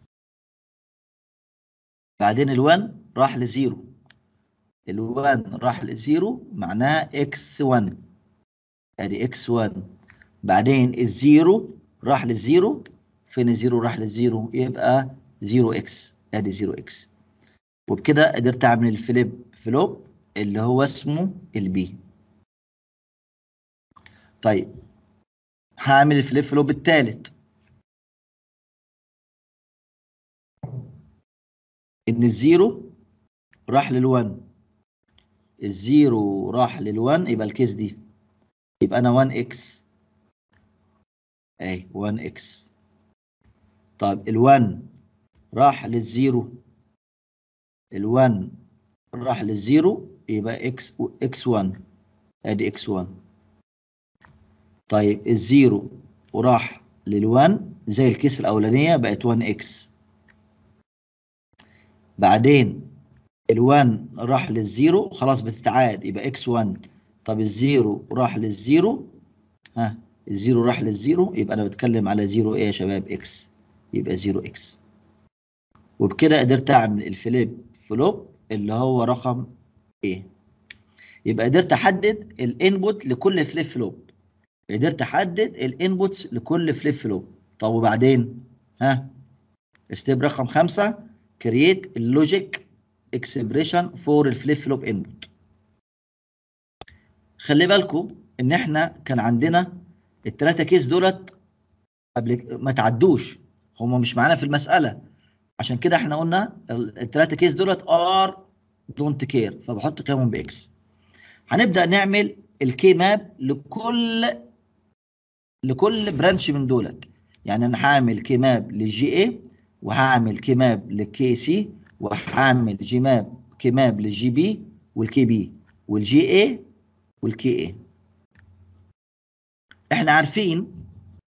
Speaker 1: بعدين ال1 راح ل0 ال1 راح ل0 معناها اكس 1 ادي اكس 1 بعدين الزيرو راح للزيرو فين الزيرو راح للزيرو يبقى 0 اكس ادي 0 اكس وبكده قدرت اعمل الفليب فلوب اللي هو اسمه البي طيب هعمل الفليب فلوب الثالث ان الزيرو راح لل1 الزيرو راح لل1 يبقى الكيس دي يبقى انا 1 اكس اهي 1 اكس طيب ال1 راح للزيرو ال1 راح للزيرو يبقى اكس اكس 1 ادي اكس 1 طيب الزيرو وراح لل1 زي الكيس الاولانيه بقت 1 اكس بعدين ال1 راح للزيرو خلاص بتتعاد يبقى اكس 1 طب الزيرو راح للزيرو ها الزيرو راح للزيرو يبقى انا بتكلم على زيرو ايه يا شباب اكس يبقى زيرو اكس وبكده قدرت اعمل الفليب فلوب اللي هو رقم ايه يبقى قدرت احدد الانبوت لكل فليب فلوب قدرت احدد الانبوتس لكل فليب فلوب طب وبعدين ها ستيب رقم خمسة كرييت اللوجيك اكسبريشن فور الفليب فلوب انبوت خلي بالكم ان احنا كان عندنا الثلاثه كيس دولت قبل ما تعدوش هم مش معانا في المساله عشان كده احنا قلنا الثلاثه كيس دولت ار دونت كير فبحط قيمهم باكس هنبدا نعمل الكي ماب لكل لكل برانش من دولت يعني انا هعمل كي ماب للجي اي وهعمل كي ماب للكي سي وهعمل جي ماب كي ماب للجي بي والكي بي والجي اي والكي اي احنا عارفين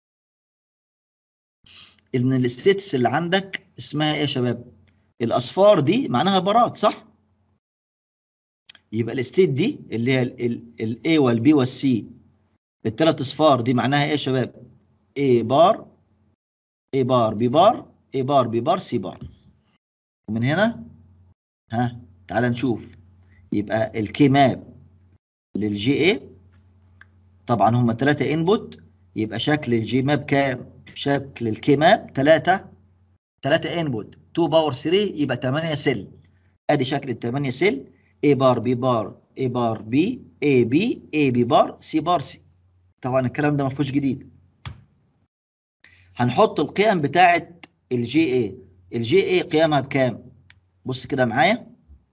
Speaker 1: ان الستيتس اللي عندك اسمها ايه يا شباب الاصفار دي معناها بارات صح يبقى الستيت دي اللي هي الاي والبي والسي الثلاث اصفار دي معناها ايه يا شباب اي بار اي بار بي بار اي بار بي بار سي بار ومن هنا ها تعال نشوف يبقى الكي ماب للجي اي طبعا هم ثلاثة انبوت يبقى شكل الجي ماب كام شكل الكي ماب ثلاثة ثلاثة انبوت 2 باور 3 يبقى 8 سيل ادي شكل ال 8 سيل A بار B بار A بار B A B A B بار C بار C طبعا الكلام ده ما فيهوش جديد هنحط القيم بتاعه الجي اي الجي اي قيمها بكام بص كده معايا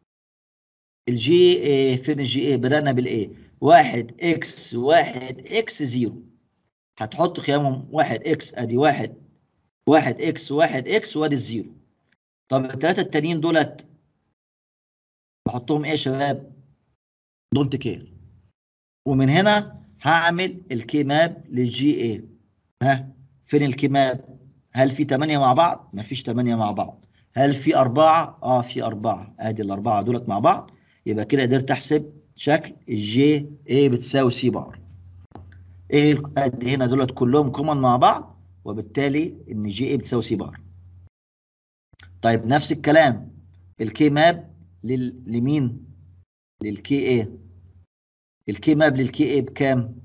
Speaker 1: الجي اي فين الجي اي بدأنا بالاي واحد اكس واحد اكس زيرو هتحط قيمهم واحد اكس ادي واحد واحد اكس واحد اكس وادي الزيرو طب الثلاثة التانيين دولت بحطهم ايه يا شباب دونت كير ومن هنا هعمل الكي ماب للجي اي ها فين الكي ماب هل في 8 مع بعض مفيش 8 مع بعض هل في أربعة اه في أربعة ادي الأربعة دولت مع بعض يبقى كده قدرت احسب شكل الجي اي بتساوي سي بار ايه ادي هنا دولت كلهم كومن مع بعض وبالتالي ان جي اي بتساوي سي بار طيب نفس الكلام الكي ماب لل... لمين للكي اي الكي ماب للكي اي بكام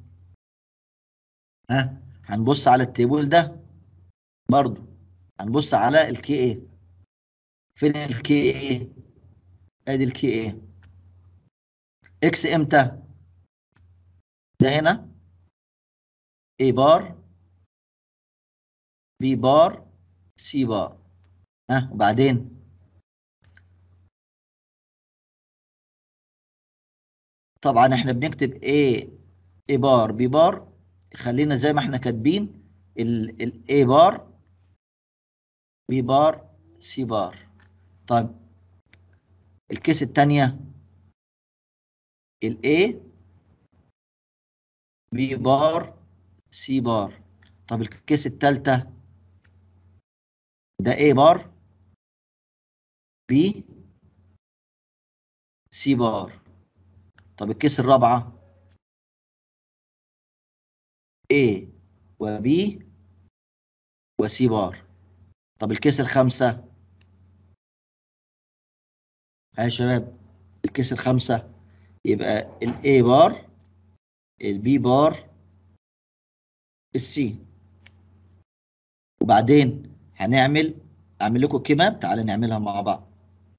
Speaker 1: ها هنبص على التيبل ده برضو هنبص على الكي اي فين الكي اي ادي الكي اي اكس امتى ده هنا A بار B بار C بار ها وبعدين طبعا احنا بنكتب A A بار B بار خلينا زي ما احنا كاتبين ال ال A بار B بار C بار طيب الكيس الثانية ال A B بار C بار طب الكيس الثالثة ده A بار B C بار طب الكيس الرابعة A و B و C بار طب الكيس الخامسة ها يا شباب الكيس الخامسة يبقى ال A بار ال B بار السي وبعدين هنعمل اعمل لكم كماب تعالى نعملها مع بعض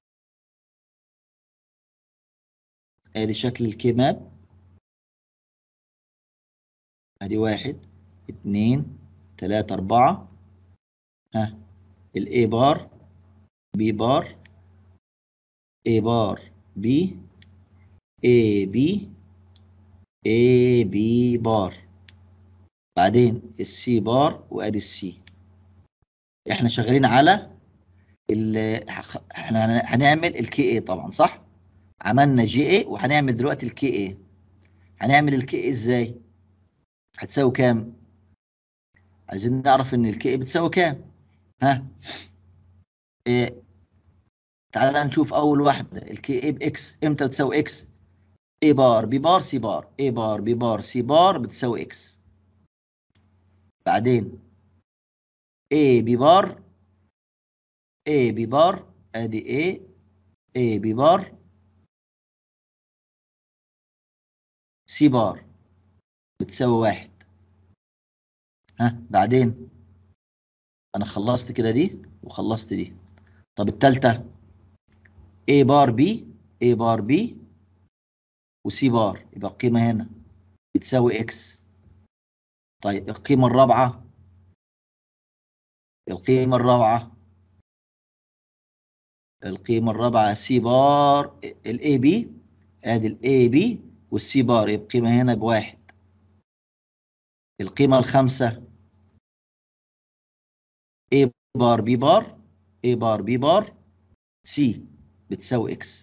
Speaker 1: ادي شكل الكماب ادي واحد اتنين تلاتة اربعة ها الاي بار بي بار اي بار بي اي بي اي بي بار بعدين السي بار وادي السي احنا شغالين على ال احنا هنعمل الكي اي طبعا صح عملنا جي اي وهنعمل دلوقتي الكي اي هنعمل الكي اي ازاي هتساوي كام عايزين نعرف ان الكي اي بتساوي كام ها إيه. تعالى نشوف اول واحده الكي اي باكس امتى بتساوي اكس اي بار بي بار سي بار اي بار بي بار سي بار بتساوي اكس بعدين A B بار A B بار ادي A A B بار C بار بتساوي واحد ها بعدين انا خلصت كده دي وخلصت دي طب التالتة A بار B A بار B وC بار يبقى القيمة هنا بتساوي X طيب القيمة الرابعة القيمة الرابعة القيمة الرابعة سي بار الاي بي ادي الاي بي والسي بار يبقى القيمة هنا بواحد القيمة الخامسة اي بار بي بار اي بار بي بار سي بتساوي اكس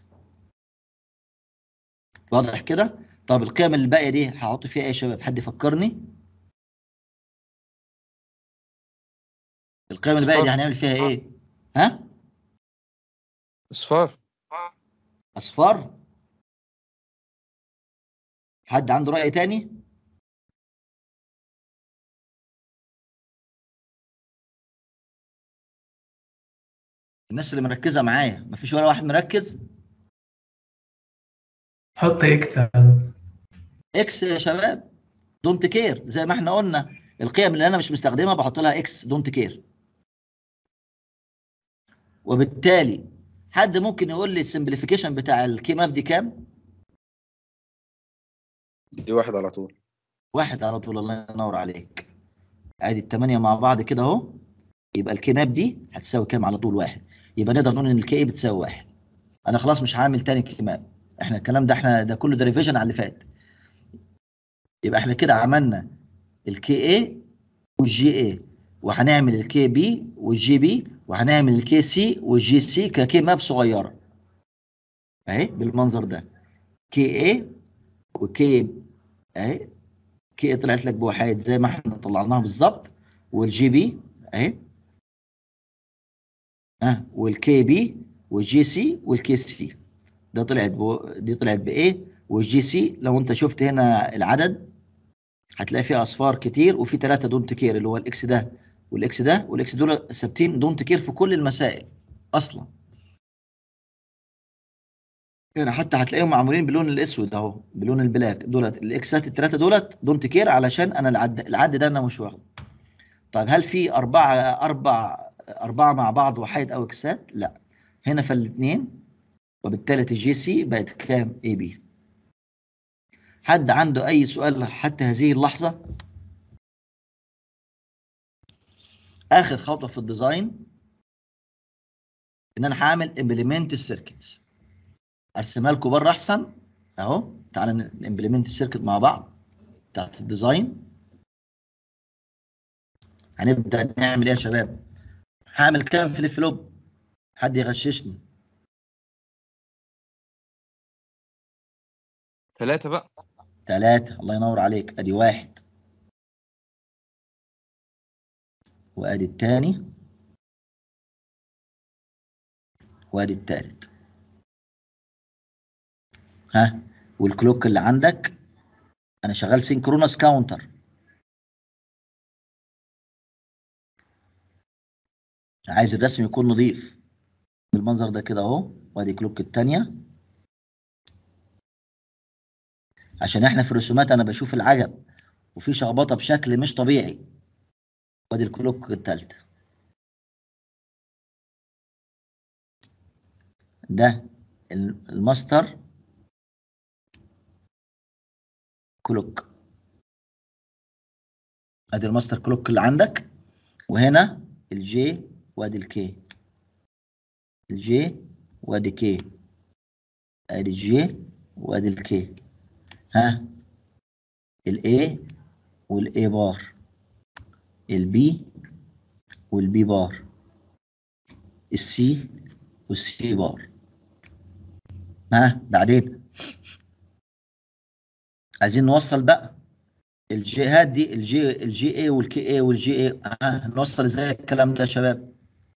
Speaker 1: واضح كده طب القيم الباقية دي هحط فيها ايه يا شباب حد يفكرني القيم الباقية دي هنعمل فيها ايه ها
Speaker 5: اصفار
Speaker 1: اصفار حد عنده رأي تاني الناس اللي مركزة معايا مفيش ولا واحد مركز
Speaker 6: حط اكس يا دكتور.
Speaker 1: اكس يا شباب دونت كير زي ما احنا قلنا القيم اللي انا مش مستخدمها بحط لها اكس دونت كير وبالتالي حد ممكن يقول لي السمبليفيكيشن بتاع الكي ماب دي كام؟
Speaker 5: دي واحد على طول
Speaker 1: واحد على طول الله ينور عليك ادي الثمانية مع بعض كده اهو يبقى الكي ماب دي هتساوي كام على طول واحد يبقى نقدر نقول ان الكي اي بتساوي واحد انا خلاص مش هعمل تاني كي ماب احنا الكلام ده احنا ده كله ديريفيشن على اللي فات يبقى احنا كده عملنا الكي اي والجي اي وهنعمل الكي بي والجي بي وهنعمل الكي سي والجي سي ككي ماب صغيره اهي بالمنظر ده كي اي وكي اهي كي اي طلعت لك بوحايد زي ما احنا طلعناها بالظبط والجي بي اهي ها والكي بي والجي سي والكي سي ده طلعت بو دي طلعت بايه والجي سي لو انت شفت هنا العدد هتلاقي فيه اصفار كتير وفي ثلاثه دونت كير اللي هو الاكس ده والاكس ده والاكس دول ثابتين دونت كير في كل المسائل اصلا هنا حتى هتلاقيهم معمولين باللون الاسود اهو باللون البلاك دولت الاكسات الثلاثه دولت دونت كير علشان انا العد العد ده انا مش واخده طيب هل في اربعه اربع اربعه مع بعض وحيد او اكسات لا هنا في الاثنين وبالتالي الجي سي بقت كام اي بي حد عنده اي سؤال حتى هذه اللحظه اخر خطوه في الديزاين ان انا هعمل امبلمنت السيركتس ارسمها لكم بره احسن اهو تعالى نمبلمنت السيركت مع بعض بتاعت الديزاين هنبدا نعمل ايه يا شباب هعمل كام فليب فلوب حد يغششني
Speaker 5: ثلاثة بقى
Speaker 1: ثلاثة الله ينور عليك ادي واحد وادي الثاني وادي الثالث ها والكلوك اللي عندك انا شغال سينكرونس كاونتر عايز الرسم يكون نظيف بالمنظر ده كده اهو وادي كلوك الثانيه عشان احنا في الرسومات انا بشوف العجب وفي شخبطه بشكل مش طبيعي وادي الكلوك الثالثه ده الماستر كلوك ادي الماستر كلوك اللي عندك وهنا الجي وادي الكي الجي وادي كي ادي الجي وادي الكي ها الاي والاي بار البي والبي بار السي والسي بار ها بعدين عايزين نوصل بقى الجيهات دي الجي الجي اي والكي اي والجي اي ها نوصل ازاي الكلام ده يا شباب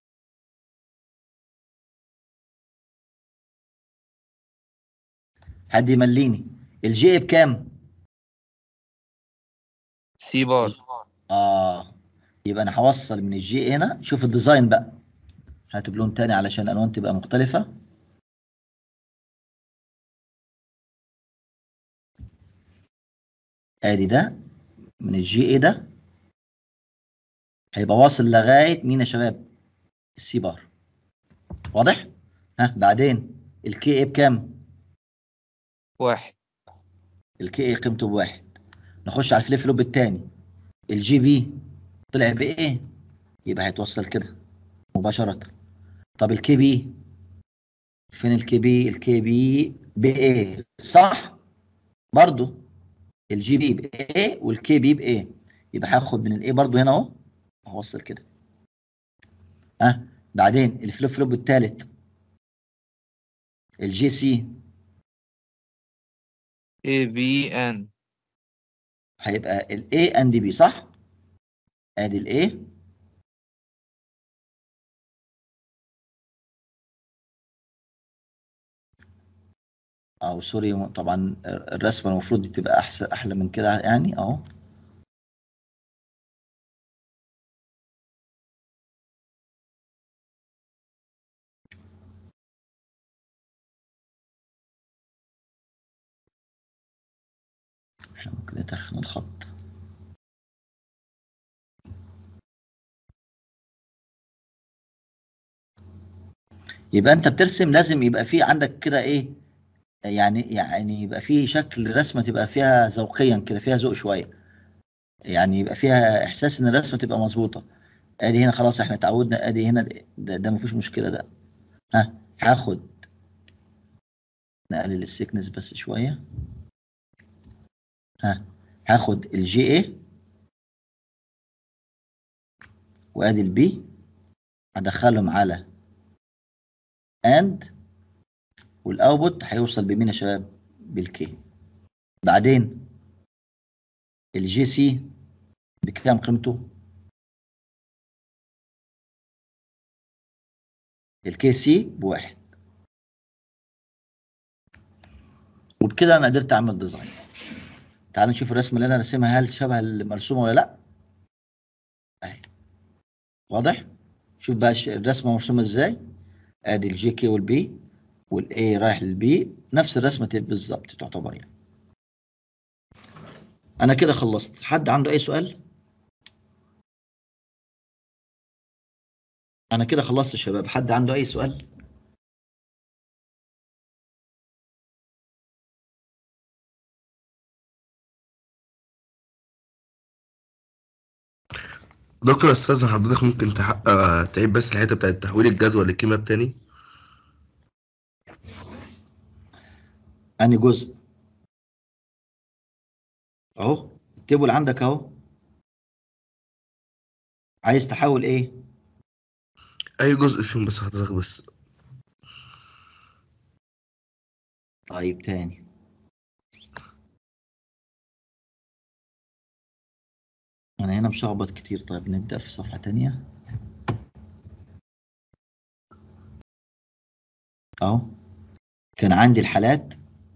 Speaker 1: حد يمليني الجي اي بكام
Speaker 5: سي بار
Speaker 1: اه يبقى انا هوصل من الجي اي هنا شوف الديزاين بقى هات بلون تاني علشان الالوان تبقى مختلفه ادي ده من الجي اي ده هيبقى واصل لغايه مين يا شباب السي بار واضح ها بعدين الكي اي بكام
Speaker 5: واحد
Speaker 1: الكي اي قيمته بواحد نخش على الفليب فلوب الثاني الجي بي طلع بايه يبقى هيتوصل كده مباشره طب الكي بي فين الكي بي الكي بي بايه صح برضو الجي بي بايه والكي بي بايه يبقى هاخد من الايه برضو هنا اهو هوصل كده ها أه؟ بعدين الفليب فلوب الثالث الجي سي
Speaker 5: اي بي ان
Speaker 1: هيبقى الاي اند بي صح ادي الاي او سوري طبعا الرسمه المفروض دي تبقى احسن احلى من كده يعني اهو احنا ممكن نتخن الخط يبقى انت بترسم لازم يبقى في عندك كده ايه يعني يعني يبقى في شكل رسمه تبقى فيها ذوقيا كده فيها ذوق شويه يعني يبقى فيها احساس ان الرسمه تبقى مظبوطه ادي هنا خلاص احنا اتعودنا ادي هنا ده, ده مفيش مشكله ده ها هاخد نقلل السيكنس بس شويه ها هاخد الجي اي وادي البي هدخلهم على اند والاوتبوت هيوصل بمين يا شباب بالكي بعدين الجي سي بكام قيمته الكي سي بواحد وبكده انا قدرت اعمل ديزاين تعال نشوف الرسمه اللي انا راسمها هل شبه المرسومه ولا لا اهي واضح شوف بقى الش- الرسمه مرسومه ازاي ادي الجي كي والبي والاي رايح للبي نفس الرسمه تبقى بالظبط تعتبر يعني انا كده خلصت حد عنده اي سؤال انا كده خلصت يا شباب حد عنده اي سؤال
Speaker 7: دكتور استاذ حضرتك ممكن تحقق تعيد بس الحته بتاعت تحويل الجدول لكيماب تاني
Speaker 1: اني جزء اهو التيبل عندك اهو عايز تحول ايه
Speaker 7: اي جزء فيهم بس حضرتك بس
Speaker 1: طيب تاني انا هنا مشخبط كتير طيب نبدأ في صفحة تانية اهو كان عندي الحالات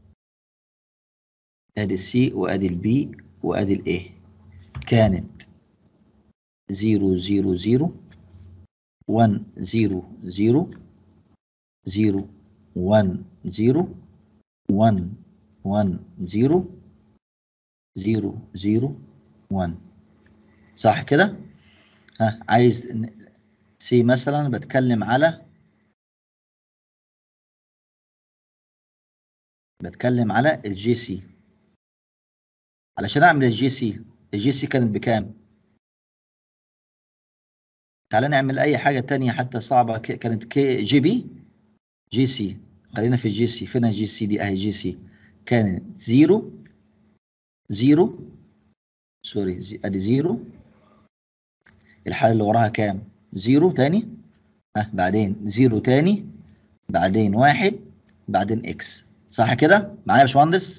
Speaker 1: ادي السي وادي البي وادي الاي كانت زيرو زيرو زيرو ون زيرو زيرو زيرو ون زيرو ون ون زيرو زيرو زيرو ون صح كده؟ ها عايز سي مثلا بتكلم على بتكلم على الجي سي علشان اعمل الجي سي الجي سي كانت بكام؟ تعالى نعمل اي حاجة تانية حتى صعبة ك- كانت كي جي بي جي سي خلينا في الجي سي فين الجي سي دي اهي جي سي كانت زيرو زيرو سوري زي- ادي زيرو الحالة اللي وراها كام؟ زيرو تاني ها بعدين زيرو تاني بعدين واحد بعدين اكس صح كده؟ معايا يا باشمهندس؟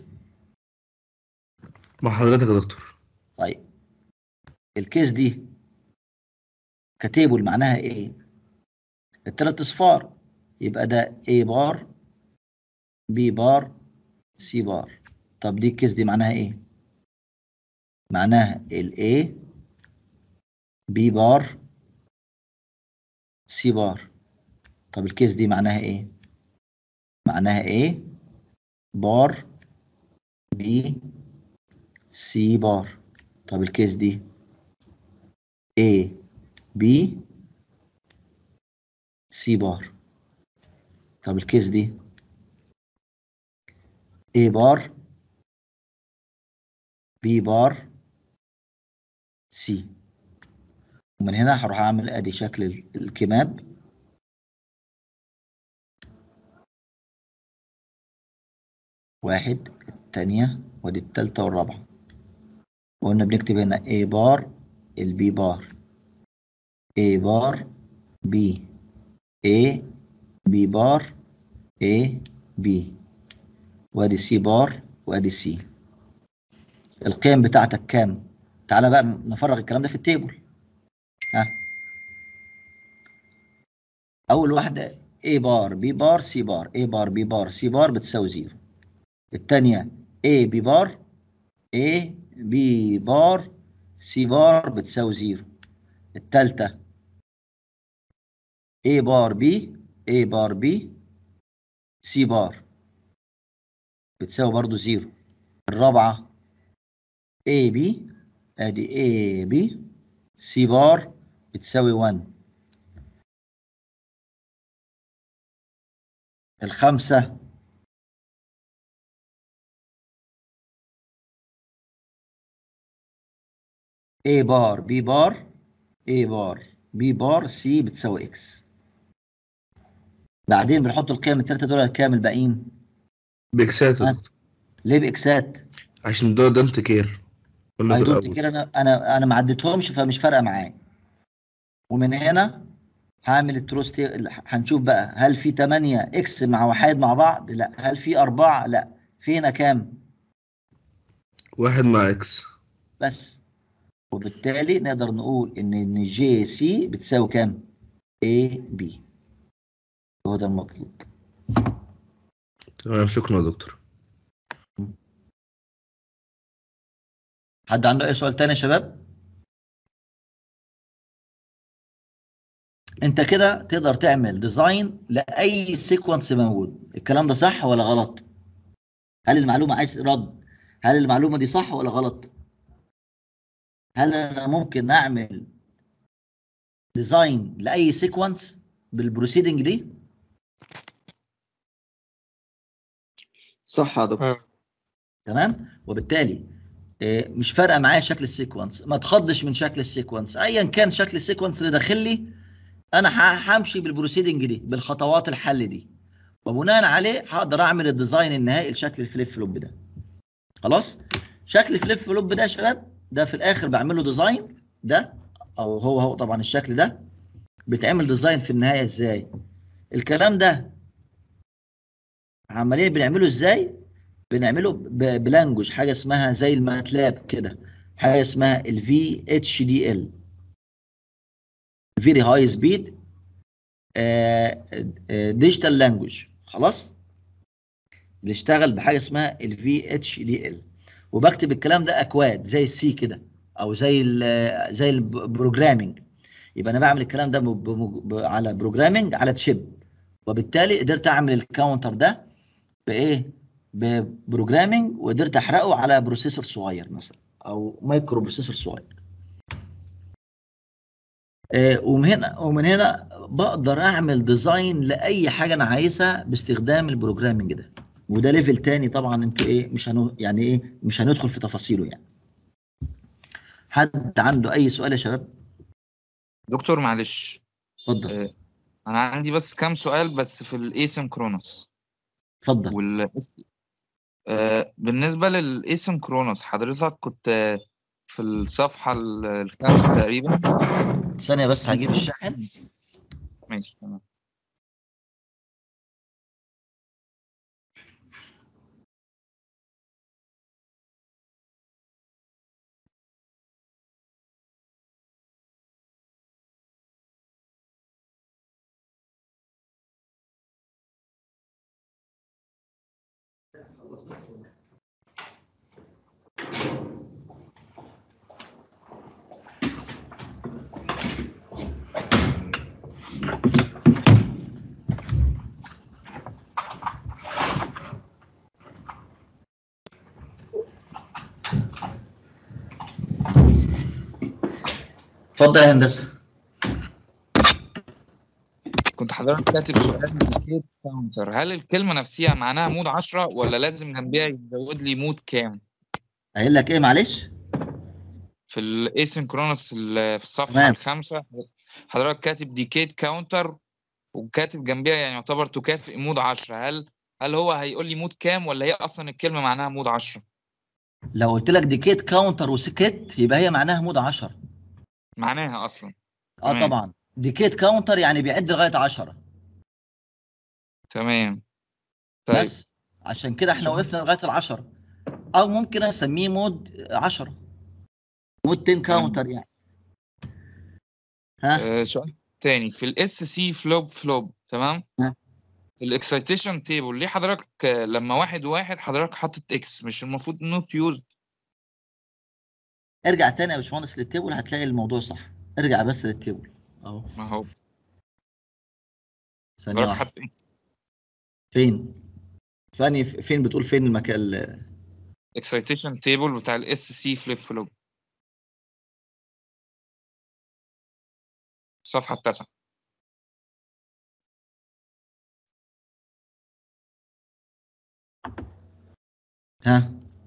Speaker 7: مع حضرتك يا دكتور
Speaker 1: طيب الكيس دي كتيبل معناها ايه؟ التلات اصفار يبقى ده A بار B بار C بار طب دي الكيس دي معناها ايه؟ معناها ال A B بار C بار طب الكيس دي معناها ايه؟ معناها A بار B C بار طب الكيس دي A B C بار طب الكيس دي A بار B بار C ومن هنا هروح اعمل ادي شكل ال- الكماب واحد التانية ودي التالتة والرابعة وقلنا بنكتب هنا A بار ال B بار A بار B A B بار A B وادي C بار وادي C القيم بتاعتك كام؟ تعالى بقى نفرغ الكلام ده في التيبل ها أول واحدة A بار B بار C بار A بار B بار C بار بتساوي زيرو التانية A B بار A B بار C بار بتساوي زيرو التالتة A بار B A بار B C بار بتساوي برضو زيرو الرابعة اي بي ادي اي بي سي بار بتساوي 1 الخمسة A بار B بار A بار B بار C بتساوي X بعدين بنحط القيم التلاتة دول كام الباقيين؟
Speaker 7: بإكسات يا
Speaker 1: آه.
Speaker 7: دكتور
Speaker 1: ليه بإكسات؟
Speaker 7: عشان ده دونت كير قلنا
Speaker 1: I
Speaker 7: في
Speaker 1: don't
Speaker 7: الأول
Speaker 1: care انا انا انا ما عديتهمش فمش فارقه معايا ومن هنا هعمل التروست هنشوف بقى هل في 8 اكس مع وحيد مع بعض لا هل في 4 لا في هنا كام
Speaker 7: واحد مع إكس
Speaker 1: بس وبالتالي نقدر نقول ان ان جي سي بتساوي كام اي بي هو ده المطلوب
Speaker 7: تمام شكرا يا دكتور
Speaker 1: حد عنده اي سؤال تاني يا شباب انت كده تقدر تعمل ديزاين لاي سيكونس موجود الكلام ده صح ولا غلط هل المعلومه عايز رد هل المعلومه دي صح ولا غلط هل انا ممكن اعمل ديزاين لاي سيكونس بالبروسيدنج دي
Speaker 8: صح يا دكتور
Speaker 1: تمام وبالتالي آه، مش فارقه معايا شكل السيكونس ما تخضش من شكل السيكونس ايا كان شكل السيكونس اللي داخل لي انا ه- همشي بالبروسيدنج دي بالخطوات الحل دي وبناء عليه هقدر اعمل الديزاين النهائي لشكل الفليب فلوب ده خلاص شكل الفليب فلوب ده يا شباب ده في الاخر بعمل له ديزاين ده او هو هو طبعا الشكل ده بيتعمل ديزاين في النهايه ازاي الكلام ده عمليا بنعمله ازاي بنعمله ب- بلانجوج حاجه اسمها زي الماتلاب كده حاجه اسمها الفي اتش دي ال فيري هاي سبيد ديجيتال لانجوج خلاص بنشتغل بحاجه اسمها الفي اتش دي ال وبكتب الكلام ده اكواد زي السي كده او زي ال زي البروجرامينج يبقى انا بعمل الكلام ده ب- ب- ب- على بروجرامينج على تشيب وبالتالي قدرت اعمل الكاونتر ده بايه ببروجرامينج وقدرت احرقه على بروسيسور صغير مثلا او مايكرو بروسيسور صغير آه، ومن هنا ومن هنا بقدر اعمل ديزاين لاي حاجه انا عايزها باستخدام البروجرامينج ده وده ليفل تاني طبعا انتوا ايه مش هنو يعني ايه مش هندخل في تفاصيله يعني حد عنده اي سؤال يا شباب
Speaker 5: دكتور معلش
Speaker 1: اتفضل
Speaker 5: آه، انا عندي بس كام سؤال بس في الايسنكرونس
Speaker 1: اتفضل
Speaker 5: وال آه، بالنسبة للايسنكرونس حضرتك كنت آه، في الصفحة ال- الخامسة تقريبا
Speaker 1: ثانيه بس هجيب الشاحن
Speaker 5: ماشي تمام
Speaker 1: اتفضل يا هندسه
Speaker 5: كنت حضرتك كاتب سؤال ديكيت كاونتر هل الكلمة نفسها معناها مود 10 ولا لازم جنبيها يزود لي مود كام
Speaker 1: قايل لك ايه معلش
Speaker 5: في الايسنكرونس في الصفحة
Speaker 1: تمام.
Speaker 5: الخامسة حضرتك كاتب ديكيت كاونتر وكاتب جنبيها يعني يعتبر تكافئ مود 10 هل هل هو هيقول لي مود كام ولا هي اصلا الكلمة معناها مود 10
Speaker 1: لو قلت لك ديكيت كاونتر وسكت يبقى هي معناها مود 10
Speaker 5: معناها اصلا
Speaker 1: اه
Speaker 5: تمام.
Speaker 1: طبعا ديكيت كاونتر يعني بيعد لغايه 10
Speaker 5: تمام طيب
Speaker 1: بس عشان كده احنا
Speaker 5: عشان-
Speaker 1: وقفنا لغايه ال10 او ممكن اسميه مود 10 مود 10 كاونتر يعني ها
Speaker 5: آه سؤال تاني في الاس سي فلوب فلوب تمام
Speaker 1: ها.
Speaker 5: الاكسايتيشن تيبل ليه حضرتك آه، لما واحد واحد حضرتك حاطط اكس مش المفروض نوت يوز
Speaker 1: ارجع تاني يا باشمهندس للتيبل هتلاقي الموضوع صح ارجع بس للتيبل اهو
Speaker 5: ما هو
Speaker 1: ثانيه
Speaker 5: حضرتك
Speaker 1: واحده
Speaker 5: حاطط اكس
Speaker 1: فين ثاني فين بتقول فين المكان ال-
Speaker 5: اكسايتيشن تيبل بتاع الاس سي فليب فلوب الصفحة التاسعة
Speaker 1: ها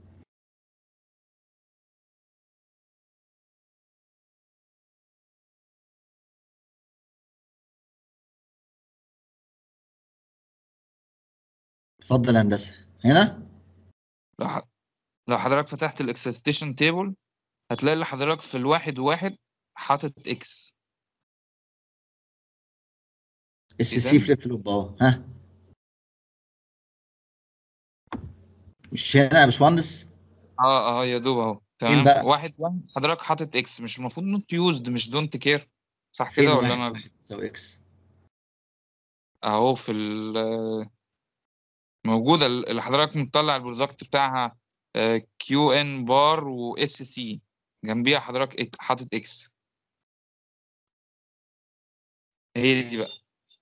Speaker 1: اتفضل يا هندسة هنا
Speaker 5: لو ح- لو حضرتك فتحت الاكسايتيشن تيبل هتلاقي اللي حضرتك في الواحد واحد حاطط اكس
Speaker 1: اس
Speaker 5: إيه
Speaker 1: سي
Speaker 5: ده؟
Speaker 1: فليب فلوب اهو ها مش هنا يا باشمهندس
Speaker 5: اه اه يا دوب اهو
Speaker 1: فين
Speaker 5: تمام
Speaker 1: بقى؟
Speaker 5: واحد واحد حضرتك حاطط اكس مش المفروض نوت يوزد مش دونت كير صح
Speaker 1: فين
Speaker 5: كده ولا
Speaker 1: واحد
Speaker 5: انا
Speaker 1: واحد تساوي اكس
Speaker 5: اهو في ال موجودة اللي حضرتك مطلع البرودكت بتاعها كيو ان بار واس سي جنبيها حضرتك إك- حاطط اكس هي دي بقى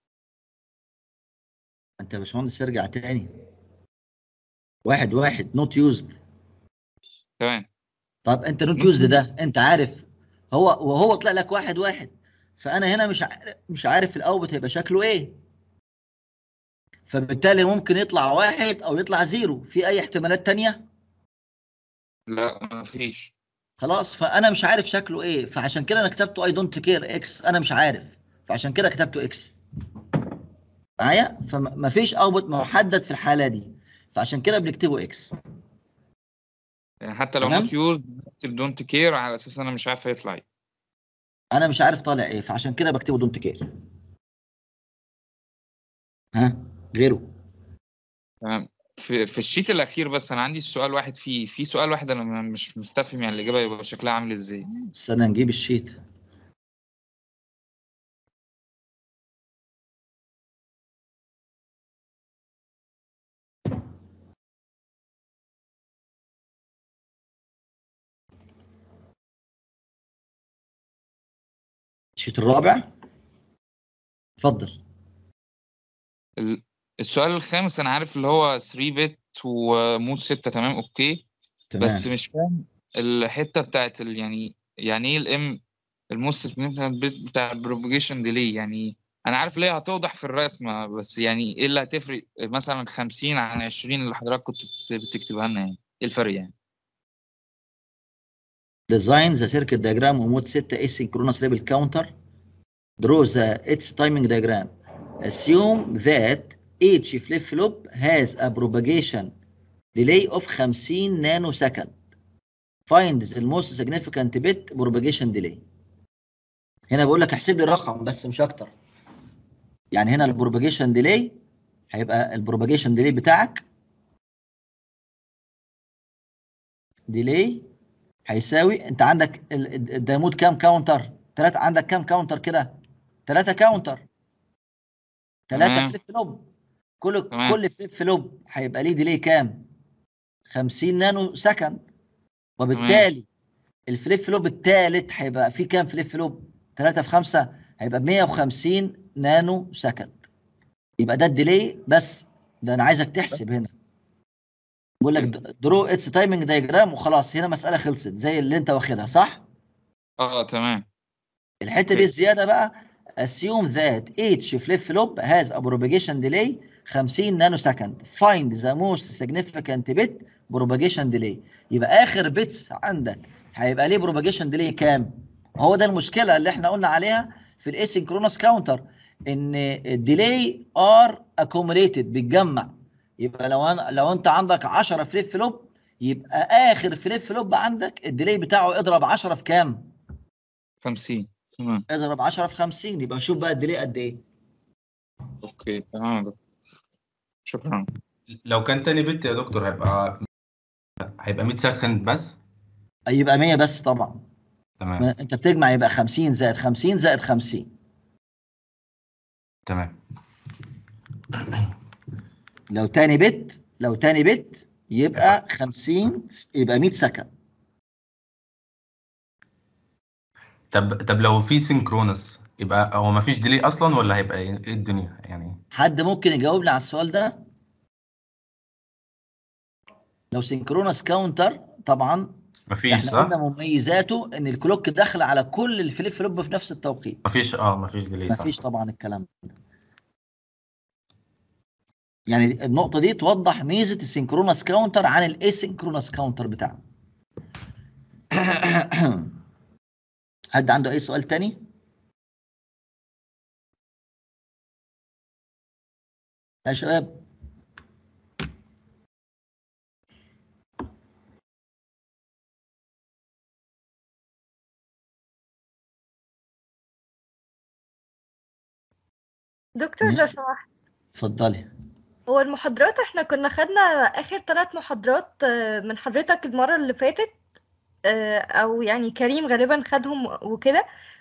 Speaker 1: انت يا باشمهندس ارجع تاني واحد واحد نوت يوزد
Speaker 5: تمام
Speaker 1: طب انت نوت
Speaker 5: Not
Speaker 1: يوزد ده انت عارف هو وهو طلع لك واحد واحد فانا هنا مش عارف مش عارف الاوبت هيبقى شكله ايه فبالتالي ممكن يطلع واحد او يطلع زيرو في اي احتمالات تانية
Speaker 5: لا مفيش
Speaker 1: خلاص فانا مش عارف شكله ايه فعشان كده انا كتبته اي دونت كير اكس انا مش عارف فعشان كده كتبته اكس معايا فمفيش اوبت محدد في الحاله دي فعشان كده بنكتبه اكس
Speaker 5: يعني حتى لو
Speaker 1: تمام.
Speaker 5: نوت يوز بكتب دونت كير على اساس انا مش عارف هيطلع ايه
Speaker 1: انا مش عارف طالع ايه فعشان كده بكتبه دونت كير ها غيره
Speaker 5: تمام في في الشيت الاخير بس انا عندي سؤال واحد فيه في سؤال واحد انا م- مش مستفهم يعني الاجابه يبقى شكلها عامل ازاي
Speaker 1: استنى نجيب الشيت الشيت الرابع اتفضل
Speaker 5: ال- السؤال الخامس انا عارف اللي هو 3 بت ومود 6 تمام اوكي
Speaker 1: تمام
Speaker 5: بس مش فاهم الحته بتاعت ال يعني يعني ايه الام الموست significant bit بتاع البروباجيشن ديلي يعني انا عارف ليه هتوضح في الرسمه بس يعني ايه اللي هتفرق مثلا 50 عن 20 اللي حضرتك كنت بت- بتكتبها لنا يعني ايه الفرق يعني
Speaker 1: design the circuit diagram ومود 6 asynchronous label counter draw the its timing diagram assume that each flip flop has a propagation delay of 50 nanosecond find the most significant bit propagation delay هنا بقول لك احسب لي الرقم بس مش اكتر يعني هنا البروباجيشن ديلي هيبقى البروباجيشن ديلي بتاعك ديلي هيساوي انت عندك ال- ال- الدايمود كام كاونتر ثلاثة عندك كام كاونتر كده ثلاثة كاونتر ثلاثة
Speaker 5: تمام.
Speaker 1: فليب فلوب كل
Speaker 5: تمام.
Speaker 1: كل فليب فلوب هيبقى ليه ديلي كام 50 نانو سكند وبالتالي الفليب فلوب الثالث هيبقى فيه كام فليب فلوب 3 في 5 هيبقى ب 150 نانو سكند يبقى ده الديلي بس ده انا عايزك تحسب هنا بقول لك درو اتس تايمنج دايجرام وخلاص هنا مساله خلصت زي اللي انت واخدها صح
Speaker 5: اه تمام
Speaker 1: الحته دي الزياده بقى assume that each flip flop has a propagation delay 50 نانو سكند find the most significant bit propagation delay يبقى اخر بيتس عندك هيبقى ليه propagation delay كام هو ده المشكله اللي احنا قلنا عليها في الاسynchronous كاونتر ان الديلي ار accumulated بيتجمع يبقى لو انا لو انت عندك 10 فليب فلوب يبقى اخر فليب فلوب عندك الديلي بتاعه اضرب 10 في كام
Speaker 5: 50 تمام
Speaker 1: اضرب 10 في 50 يبقى شوف بقى الديلي قد ايه
Speaker 5: اوكي تمام يا دكتور. شكرا
Speaker 3: لو كان تاني بت يا دكتور هيبقى هيبقى 100 سكند بس
Speaker 1: يبقى 100 بس طبعا
Speaker 3: تمام
Speaker 1: ما انت بتجمع يبقى 50 زائد 50 زائد 50
Speaker 3: تمام
Speaker 1: لو تاني بت لو تاني بت يبقى 50 يبقى 100 سكند
Speaker 3: طب طب لو في سينكرونس يبقى هو ما فيش ديلي اصلا ولا هيبقى ايه إيه الدنيا يعني
Speaker 1: حد ممكن يجاوبني على السؤال ده لو سينكرونس كاونتر طبعا
Speaker 3: مفيش
Speaker 1: احنا
Speaker 3: صح؟
Speaker 1: قلنا مميزاته ان الكلوك داخله على كل الفليب فلوب في نفس التوقيت
Speaker 3: مفيش اه مفيش ديلي صح
Speaker 1: مفيش طبعا الكلام ده يعني النقطة دي توضح ميزة السينكرونس كاونتر عن الاسينكرونس كاونتر بتاعنا حد عنده أي سؤال تاني؟ يا شباب
Speaker 8: دكتور لو
Speaker 1: ماشي.
Speaker 8: سمحت
Speaker 1: اتفضلي
Speaker 8: هو المحاضرات احنا كنا خدنا آخر ثلاث محاضرات آه، من حضرتك المرة اللي فاتت آه، أو يعني كريم غالبا خدهم وكده